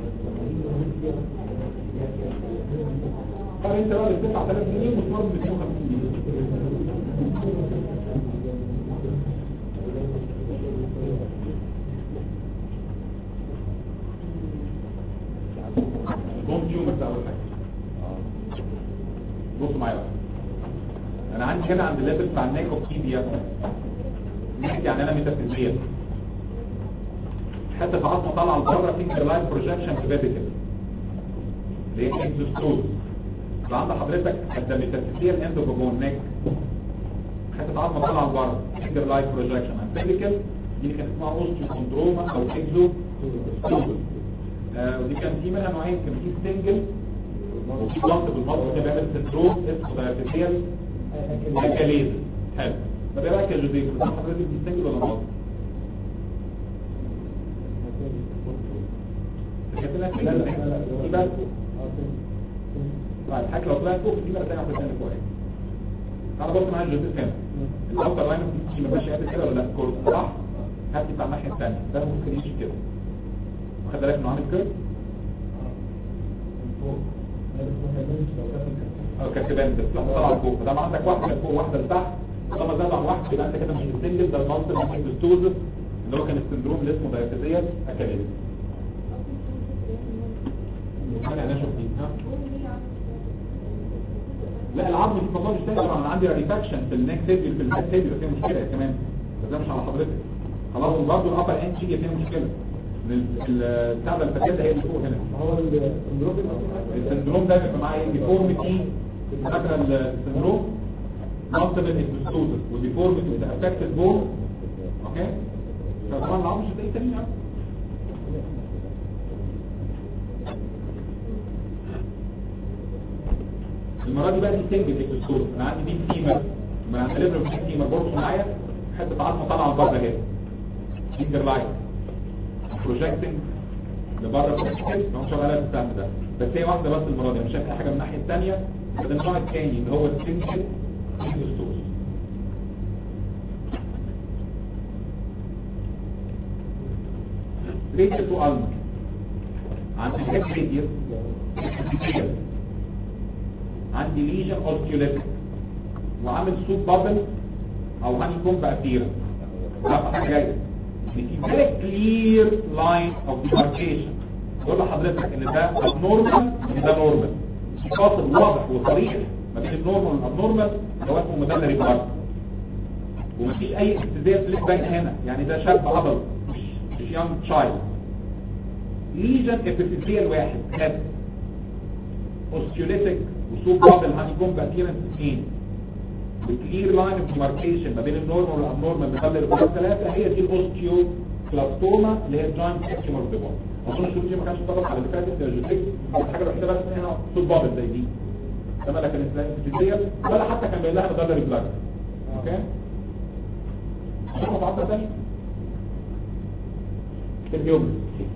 Speaker 1: طب انت بقى ال 9000 جنيه ومسمار ب 250 جنيه بوم تيومر ده اول حاجه بصوا معايا بقى انا عندي هنا عند الليفل بتاع النيكوبيديا نحكي يعني انا ميتافيزيا حته عظمه طالعه لبره فينجر لاين بروجكشن في بابي كده اللي هي اكزوستوز يبقى عند حضرتك حته ميتافيزيا اند اوف بون نيك حته عظمه طالعه لبره فينجر لاين بروجكشن امبيليكال دي كان اسمها اوستيوكوندروما او اكزوستوز آه ودي كان في منها نوعين كان في سنجل وفي ضغط بالمصر كده بيعمل سندروم اسمه دايابيتيال اكاليز حلو طب ايه رايك يا جوزيف بتاع حضرتك دي سنجل ولا مصر؟ لا لا لا دي بقى فوق طيب الحاجه لو طلعت فوق دي بقى تاني واحده ثانيه كويس تعالى بص معايا جوزيف هنا الاوتر لاين دي ما ماشي قد كده ولا لا كورس صح؟ هات بتاع الناحيه الثانيه ده ممكن يمشي كده واخد بالك انه عامل كده اه كاتبان بس لا طلع فوق فده عندك واحده فوق واحده لتحت طالما زاد عن واحد يبقى انت كده مش السنجل ده المالتي ماكيدوستوزس اللي هو كان السندروم اللي اسمه دايابيتيال اكاليز انا انا شفت دي ها لا العظم دي ما مش تاني انا عندي ريفاكشن في النك تيبل في النك تيبل فيها مشكله كمان بس ده مش على حضرتك خلاص وبرضه الابر اند تيجي فيها مشكله البتاع ده الفكره هي اللي فوق هنا
Speaker 2: هو السندروم
Speaker 1: السندروم ده بيبقى معاه ايه ديفورميتي فاكره السندروم مالتيبل اكزوستوزس وديفورميتي وده افكت البون اوكي فطبعا العظم مش هتلاقيه تاني يعني. المره دي بقى دي سنجل اكزوستوزس انا عندي دي فيمر ما انا هليفر في فيمر برضه معايا حته عظمه طالعه لبره اهي فينجر لاين بروجكتنج لبره الكتف ما شغاله بالسهم ده بس هي واحده بس المره دي مش شايف اي حاجه من الناحيه الثانيه ده النوع الثاني اللي هو السنجل اكزوستوز ريديوس والمر عند الهيد ريديوس عندي ليجن اوستيوليتيك وعامل سوب بابل او هاني كومب ابيرنس ده حاجه جايه في very clear line of demarcation بقول لحضرتك ان ده abnormal وان ده normal في فاصل واضح وصريح ما بين النورمال والابنورمال اللي هو اسمه مدلري بارت ومفيش اي اهتزاز ليه باين هنا يعني ده شاب عضل مش مش يونج تشايلد ليجن ابيثيزيال واحد هاد اوستيوليتيك وسوب بابل هاني كومب ابيرنس اثنين بكلير لاين اوف ديماركيشن ما بين النورمال والابنورمال بخلي البلاد ثلاثه هي دي الاوستيو كلاستوما اللي هي جوينت سيكشن اوف ذا بون اظن الشروط دي ما كانش طبق على اللي فاتت يا جوزيك الحاجه الوحيده بس ان هنا صوت بابل زي دي تمام لكن الفيزيكال ولا حتى كان باين لها مدلل بلاك اوكي نشوف عضله ثانيه في الهيومن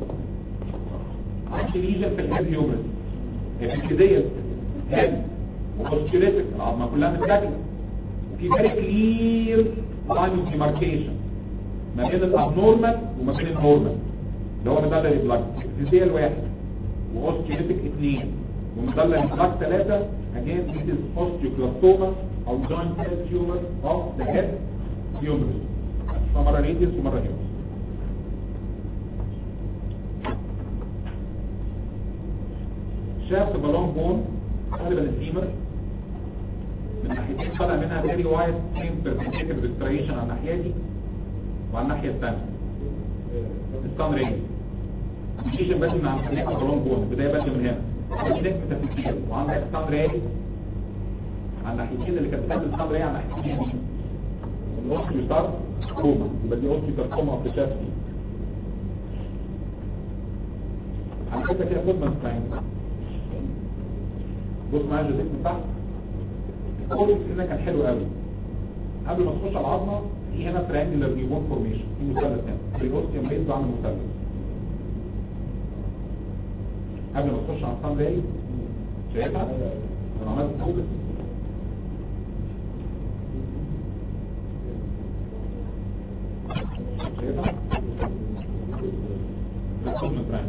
Speaker 1: عندي ليجن في الهيد هيومن الفيزيكال هيد وكونستيوليتك العظمه كلها متسجله وفي فيري كلير لاين اوف ديماركيشن ما بين الابنورمال وما بين النورمال اللي هو مدلل البلاك فيزيكال واحد واوستيوليتك اثنين ومدلل البلاك ثلاثه again this is osteoclastoma او joint cell tumor of the head humerus مرة radius ومرة humerus شاف بالون بون غالبا الفيمر من ناحيتين طالع منها very wide same perpendicular restoration على الناحية دي وعلى الناحية الثانية السان ريز الفيجن بدي من عند الناحية بالون بون البداية بدي من هنا الناحية متفكير وعندك السان ريز على الناحيتين اللي كانت بتعمل السان ريز على الناحيتين دي الاوستيو ستار كوما يبقى دي اوستيو كوما اوف ذا شافت على فكرة كده خد من بص معايا جزيت من تحت الكوريكس هنا كان حلو قوي قبل ما تخش على العظمه في هنا تريانجلر نيوبون فورميشن في مثلث هنا بريوستيوم بيز بعمل مثلث قبل ما تخش على الصن راي شايفها انا عملت فوكس شايفها ده كومن تريانجل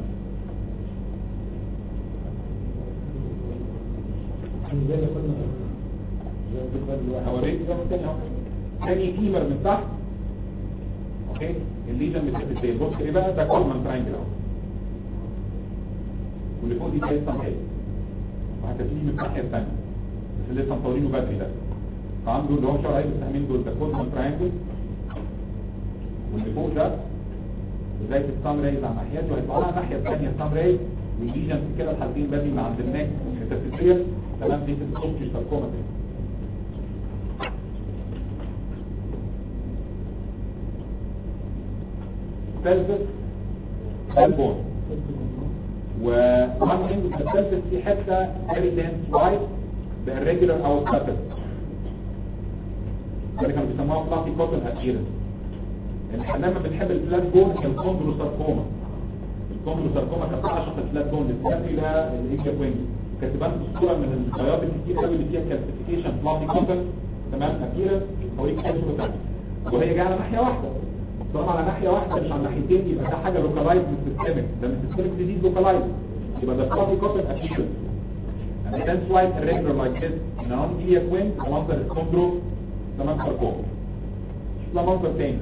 Speaker 2: زي ما كنا
Speaker 1: هوريك ده من تاني اهو تاني فيمر من تحت اوكي الليجن بتبقى ازاي بص ايه بقى ده كومن تراينجل اهو واللي فوق دي زي الصنعيه وهتبتدي من الناحيه الثانيه بس اللي لسه مطولينه بدري ده فعنده اللي هو شعر عيد السهمين دول ده كومن تراينجل واللي فوق ده بدايه السان ريز على ناحيته وهيطلع لها الناحيه الثانيه السان ريز والليجن كده الحالتين بدري من عند النك ميتافيزيال تمام دي تتصوبش ساركوما تاني سلفس سلبون وعن عنده السلفس في حتة very dense white بالريجولار او الكاتل اللي كانوا بيسموها فلافي كوتن اكيرنس احنا لما بنحب الفلات بون هي الكوندروساركوما الكوندروساركوما كانت تعشق الفلات بون السافيلا الايكيا وينج كانت تبان في الصوره من البياض الكتير قوي اللي فيها كالسيفيكيشن فلافي كوتن تمام اكيرنس او ايكيا وهي جايه على ناحيه واحده طالما على ناحية واحدة مش على ناحيتين يبقى ده حاجة لوكالايز من السيستمك ده من السيستمك ديزيز لوكالايز يبقى ده فلافي كوتن اكيشن and that's why it's irregular like this in a non-iliac wing the منظر الكوندرو تمام ساركوم ده منظر تاني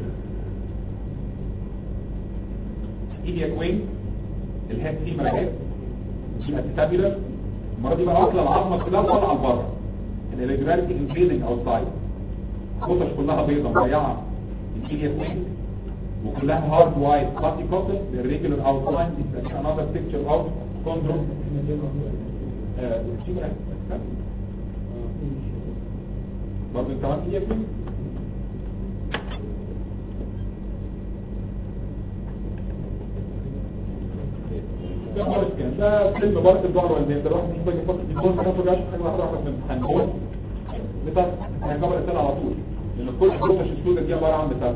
Speaker 1: iliac wing الهيد فيه ملاهيد دي اتابيلر المرة دي بقى واكلة العظمة كلها طالعة لبره الirregularity invading outside الخطش كلها بيضة مضيعة الiliac wing وكلها هارد وايت بلاتي كوتن بالريجولار اوتلاين دي another picture of chondro برضه انت عملت ايه ده خالص كان ده فيلم برضه الظهر والدين ده الواحد مش باجي يفكر في كل حاجه فرجعش حاجه واحده واحده في الامتحان هو بتاع هنجبر الاسئله على طول لان كل حروف السوداء دي عباره عن بتاعت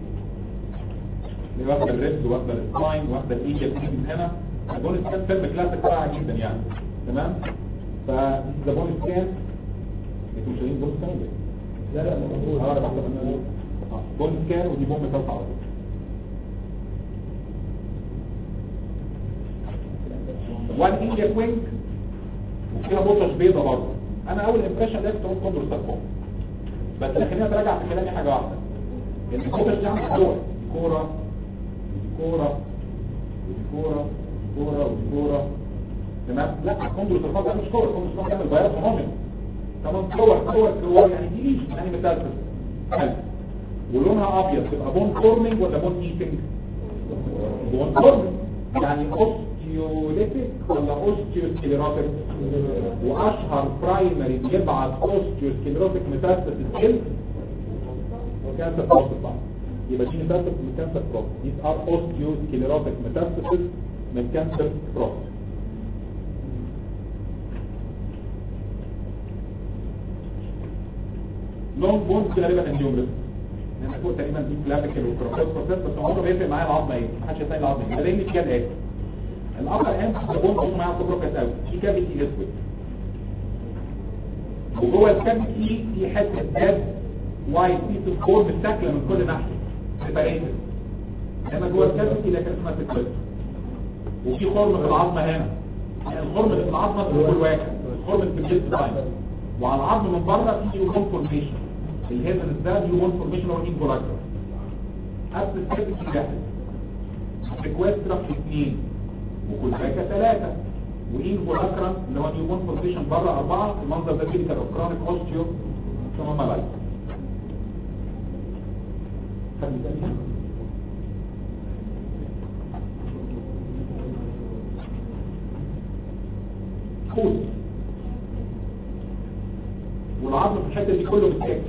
Speaker 1: اللي واخده الريبز واخده السباين واخده الايجا من هنا البون سكان فيلم كلاسيك رائع جدا يعني تمام فده بون سكان انتوا مش شايفين بون سكان
Speaker 2: لا لا موجود
Speaker 1: اه انا بحسب ان آه، بون سكان ودي بون متوسع على طول وان ايجا كوينج وفيها بوتش بيضة برضه انا اول امبريشن لقيت تقول كوندرو ساركوم بس اللي خليني اتراجع في كلامي حاجه واحده ان البوتش دي عندها دول كوره كوره كوره كوره وكوره تمام لا كوندرو ساركوم ده مش كوره كوندرو ساركوم ده البياض هرمون تمام كور كور كور يعني دي ليش يعني مثال حلو ولونها ابيض تبقى بون فورمينج ولا بون ايتنج بون فورمينج يعني اوستيو اوستيوليتيك ولا اوستيوسكليروتيك واشهر برايمري بيبعت اوستيوسكليروتيك ميتاستاسيس سكيل وكانسر بروستات طبعا يبقى دي ميتاستاسيس من كانسر بروستات دي ار اوستيوسكليروتيك ميتاستاسيس من كانسر بروستات لونج بونز دي غالبا انديومرس لان فوق تقريبا دي كلافيكال وكروكوس بروسيس بس عمره بيفرق معايا العظمه ايه محدش يسال العظمه ايه ده لان كده ايه الابر اند البون بص معايا كروكوس قوي في كافيتي اسود وجوه الكافيتي في حته ديد وايت بيس اوف كور متاكله من كل ناحيه سيبريتد انما جوه الكافيتي ده كان اسمها سكويت وفي خرم في العظمه هنا الخرم اللي في العظمه في كل واحد الخرم اللي في الجلد تايم وعلى العظم من بره في يومون فورميشن الهيزن ده يومون فورميشن هو انفولاكتر قبل السيرفيس جاهز سيكوسترا في اثنين وكل حاجه ثلاثه وانفولاكرم اللي هو نيومون فورميشن بره اربعه المنظر ده كده كرونيك اوستيو ثم ملايك حد تاني خوذ والعظم في الحته دي كله متاكل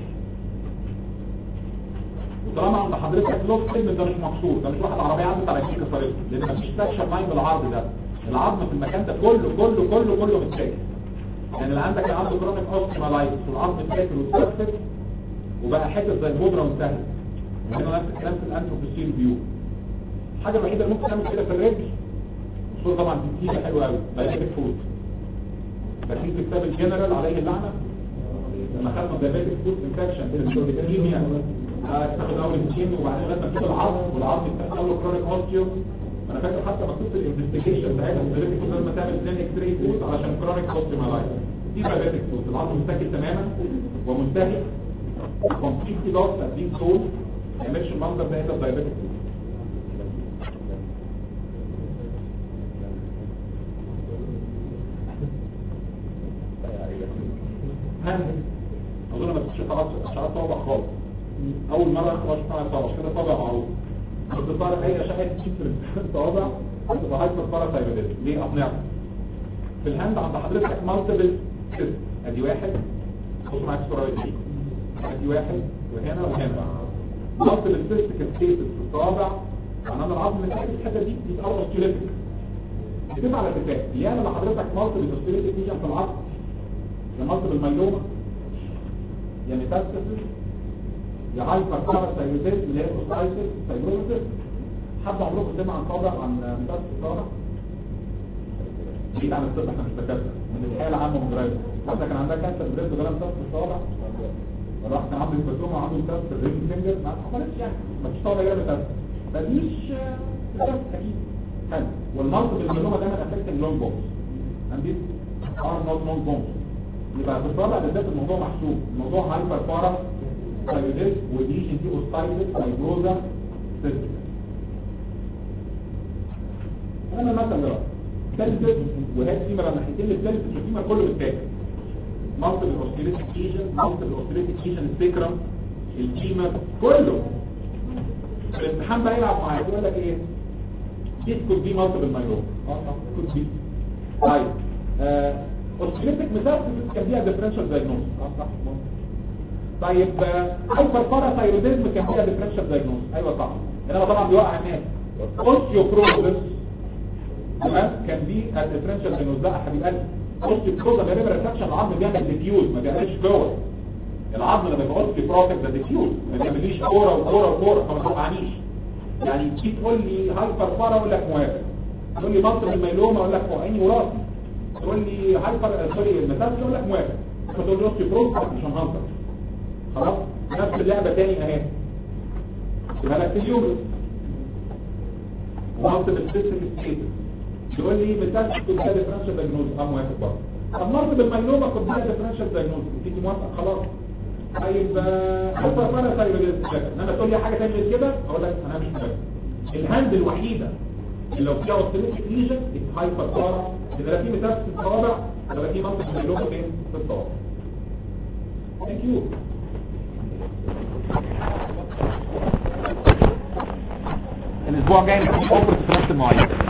Speaker 1: وطالما عند حضرتك لوس كلمه ده مش مكسور ده مش واحد عربيه عدت على كيكه كسرته لان مفيش سكشن لاين بالعرض ده العظم في المكان ده كله كله كله كله متاكل يعني اللي عندك عنده كرونيك اوستيومالايتس والعظم متاكل واتكسر وبقى حته زي البودره وانتهت هنا نفس الكلام في الانتروبوسيل فيو الحاجه الوحيده اللي ممكن تعمل كده في الرجل الصوره طبعا دي كتيره حلوه قوي دايبيتك فود لكن في كتاب الجنرال عليه اللعنه لما خدنا دايبيتك فود انفكشن الكيميا تاخد اول الكيميا وبعدين لما تجيب العظم والعظم بتحصل له كرونيك اوستيو انا فاكر حتى مكتوب في الانفستيجيشن بتاعتها في دايبيتك فود لما تعمل اثنين اكس راي فود علشان كرونيك اوستيومالايتس دي دايبيتك فود العظم متاكل تماما ومنتهي كومبليتلي لوست ات دي سول ما يعملش المنظر ده الا دايبيتك فود هنزل اظن ما تكونش خلاص اشعارات طابع خالص اول مره اخد اشعار طابع كده طابع معروف كنت طالع اي اشعه تشوف الطابع هتبقى هايبر باراسايرويدز ليه اقنعك في الهاند عند حضرتك مالتيبل سيست ادي واحد خد معاك الصوره دي ادي واحد وهنا وهنا مالتيبل سيست كستيتس في الطابع معناه ان العظم من الحته دي بيبقى اوستيوليتيك بتبقى على اتفاق يا انا حضرتك مالتيبل اوستيوليتيك دي في العظم يا مصر الميلومة يا ميتاستاسيس يا هايبر باراسايروزيس اللي هي اوستايتس سايروزيس حد عمركم سمع عن طابع عن ميتاستاسيس طابع بعيد عن الطب احنا مش دكاتره من الحياه العامه والدراسه حتى كان عندها كانسر بريد وجالها ميتاستاسيس طابع راح كان عنده هيباتوما وعنده ميتاستاسيس رينج فينجر ما حصلتش يعني ما فيش طابع غير ميتاستاسيس مفيش ميتاستاسيس اكيد حلو والمنطق الميلومة دايما افكت اللونج بونز عندي ار نوت لونج بونز يبقى في الطابع بالذات الموضوع محسوب الموضوع هايبر بارا ثايرويدز ودي جي تي اوستايتس فايبروزا سيستم انا مثلا بقى سيلفس وهاد فيما لما ناحيتين للسيلفس وفيما كله بالتاكل منطق الاوستيليتيك ايجن منطق الاوستيليتيك ايجن السيكرم الجيما كله في الامتحان بقى يلعب معايا يقول لك ايه دي كود بي مالتيبل مايلوم اه كود بي طيب آه اوستيليتيك ميتاستاسيس كان فيها ديفرنشال دايجنوز صح طيب هايبر باراثايروديزم كان فيها ديفرنشال دايجنوز ايوه صح انما طبعا بيوقع الناس اوستيوبروزس تمام كان دي الديفرنشال دايجنوز لا يا حبيب قلبي اوستيوبروزس ده ريفر اتراكشن العظم بيعمل ديفيوز ما بيعملش جوه العظم لما يبقى اوستيوبروتك ده ديفيوز ما بيعمليش كوره وكوره وكوره فما توقعنيش يعني تيجي تقول لي هايبر بارا اقول لك موافق تقول لي مصر الميلوما اقول لك فوق عيني وراسي تقول لي هايبر سوري المثال يقول لك موافق فتقول لي اوستي بروز مش هنهزر خلاص نفس اللعبه تاني اهي يبقى لك في اليوم وانت بالسيستم ستيتس تقول لي مثال كنت ده ديفرنشال دايجنوز اه موافق برضه طب مرض بالميلوما كنت ده ديفرنشال دايجنوز تيجي موافق خلاص طيب هايبر بارا سايرويدز انما تقول لي حاجه ثانيه كده اقول لك انا مش موافق الهاند الوحيده اللي لو فيها اوستيليتيك ليجن هايبر بارا يبقى في مثال في الطوابع يبقى في منطقه اللغه فين في الطوابع ثانك يو الاسبوع الجاي نكون اوفر في نفس المواعيد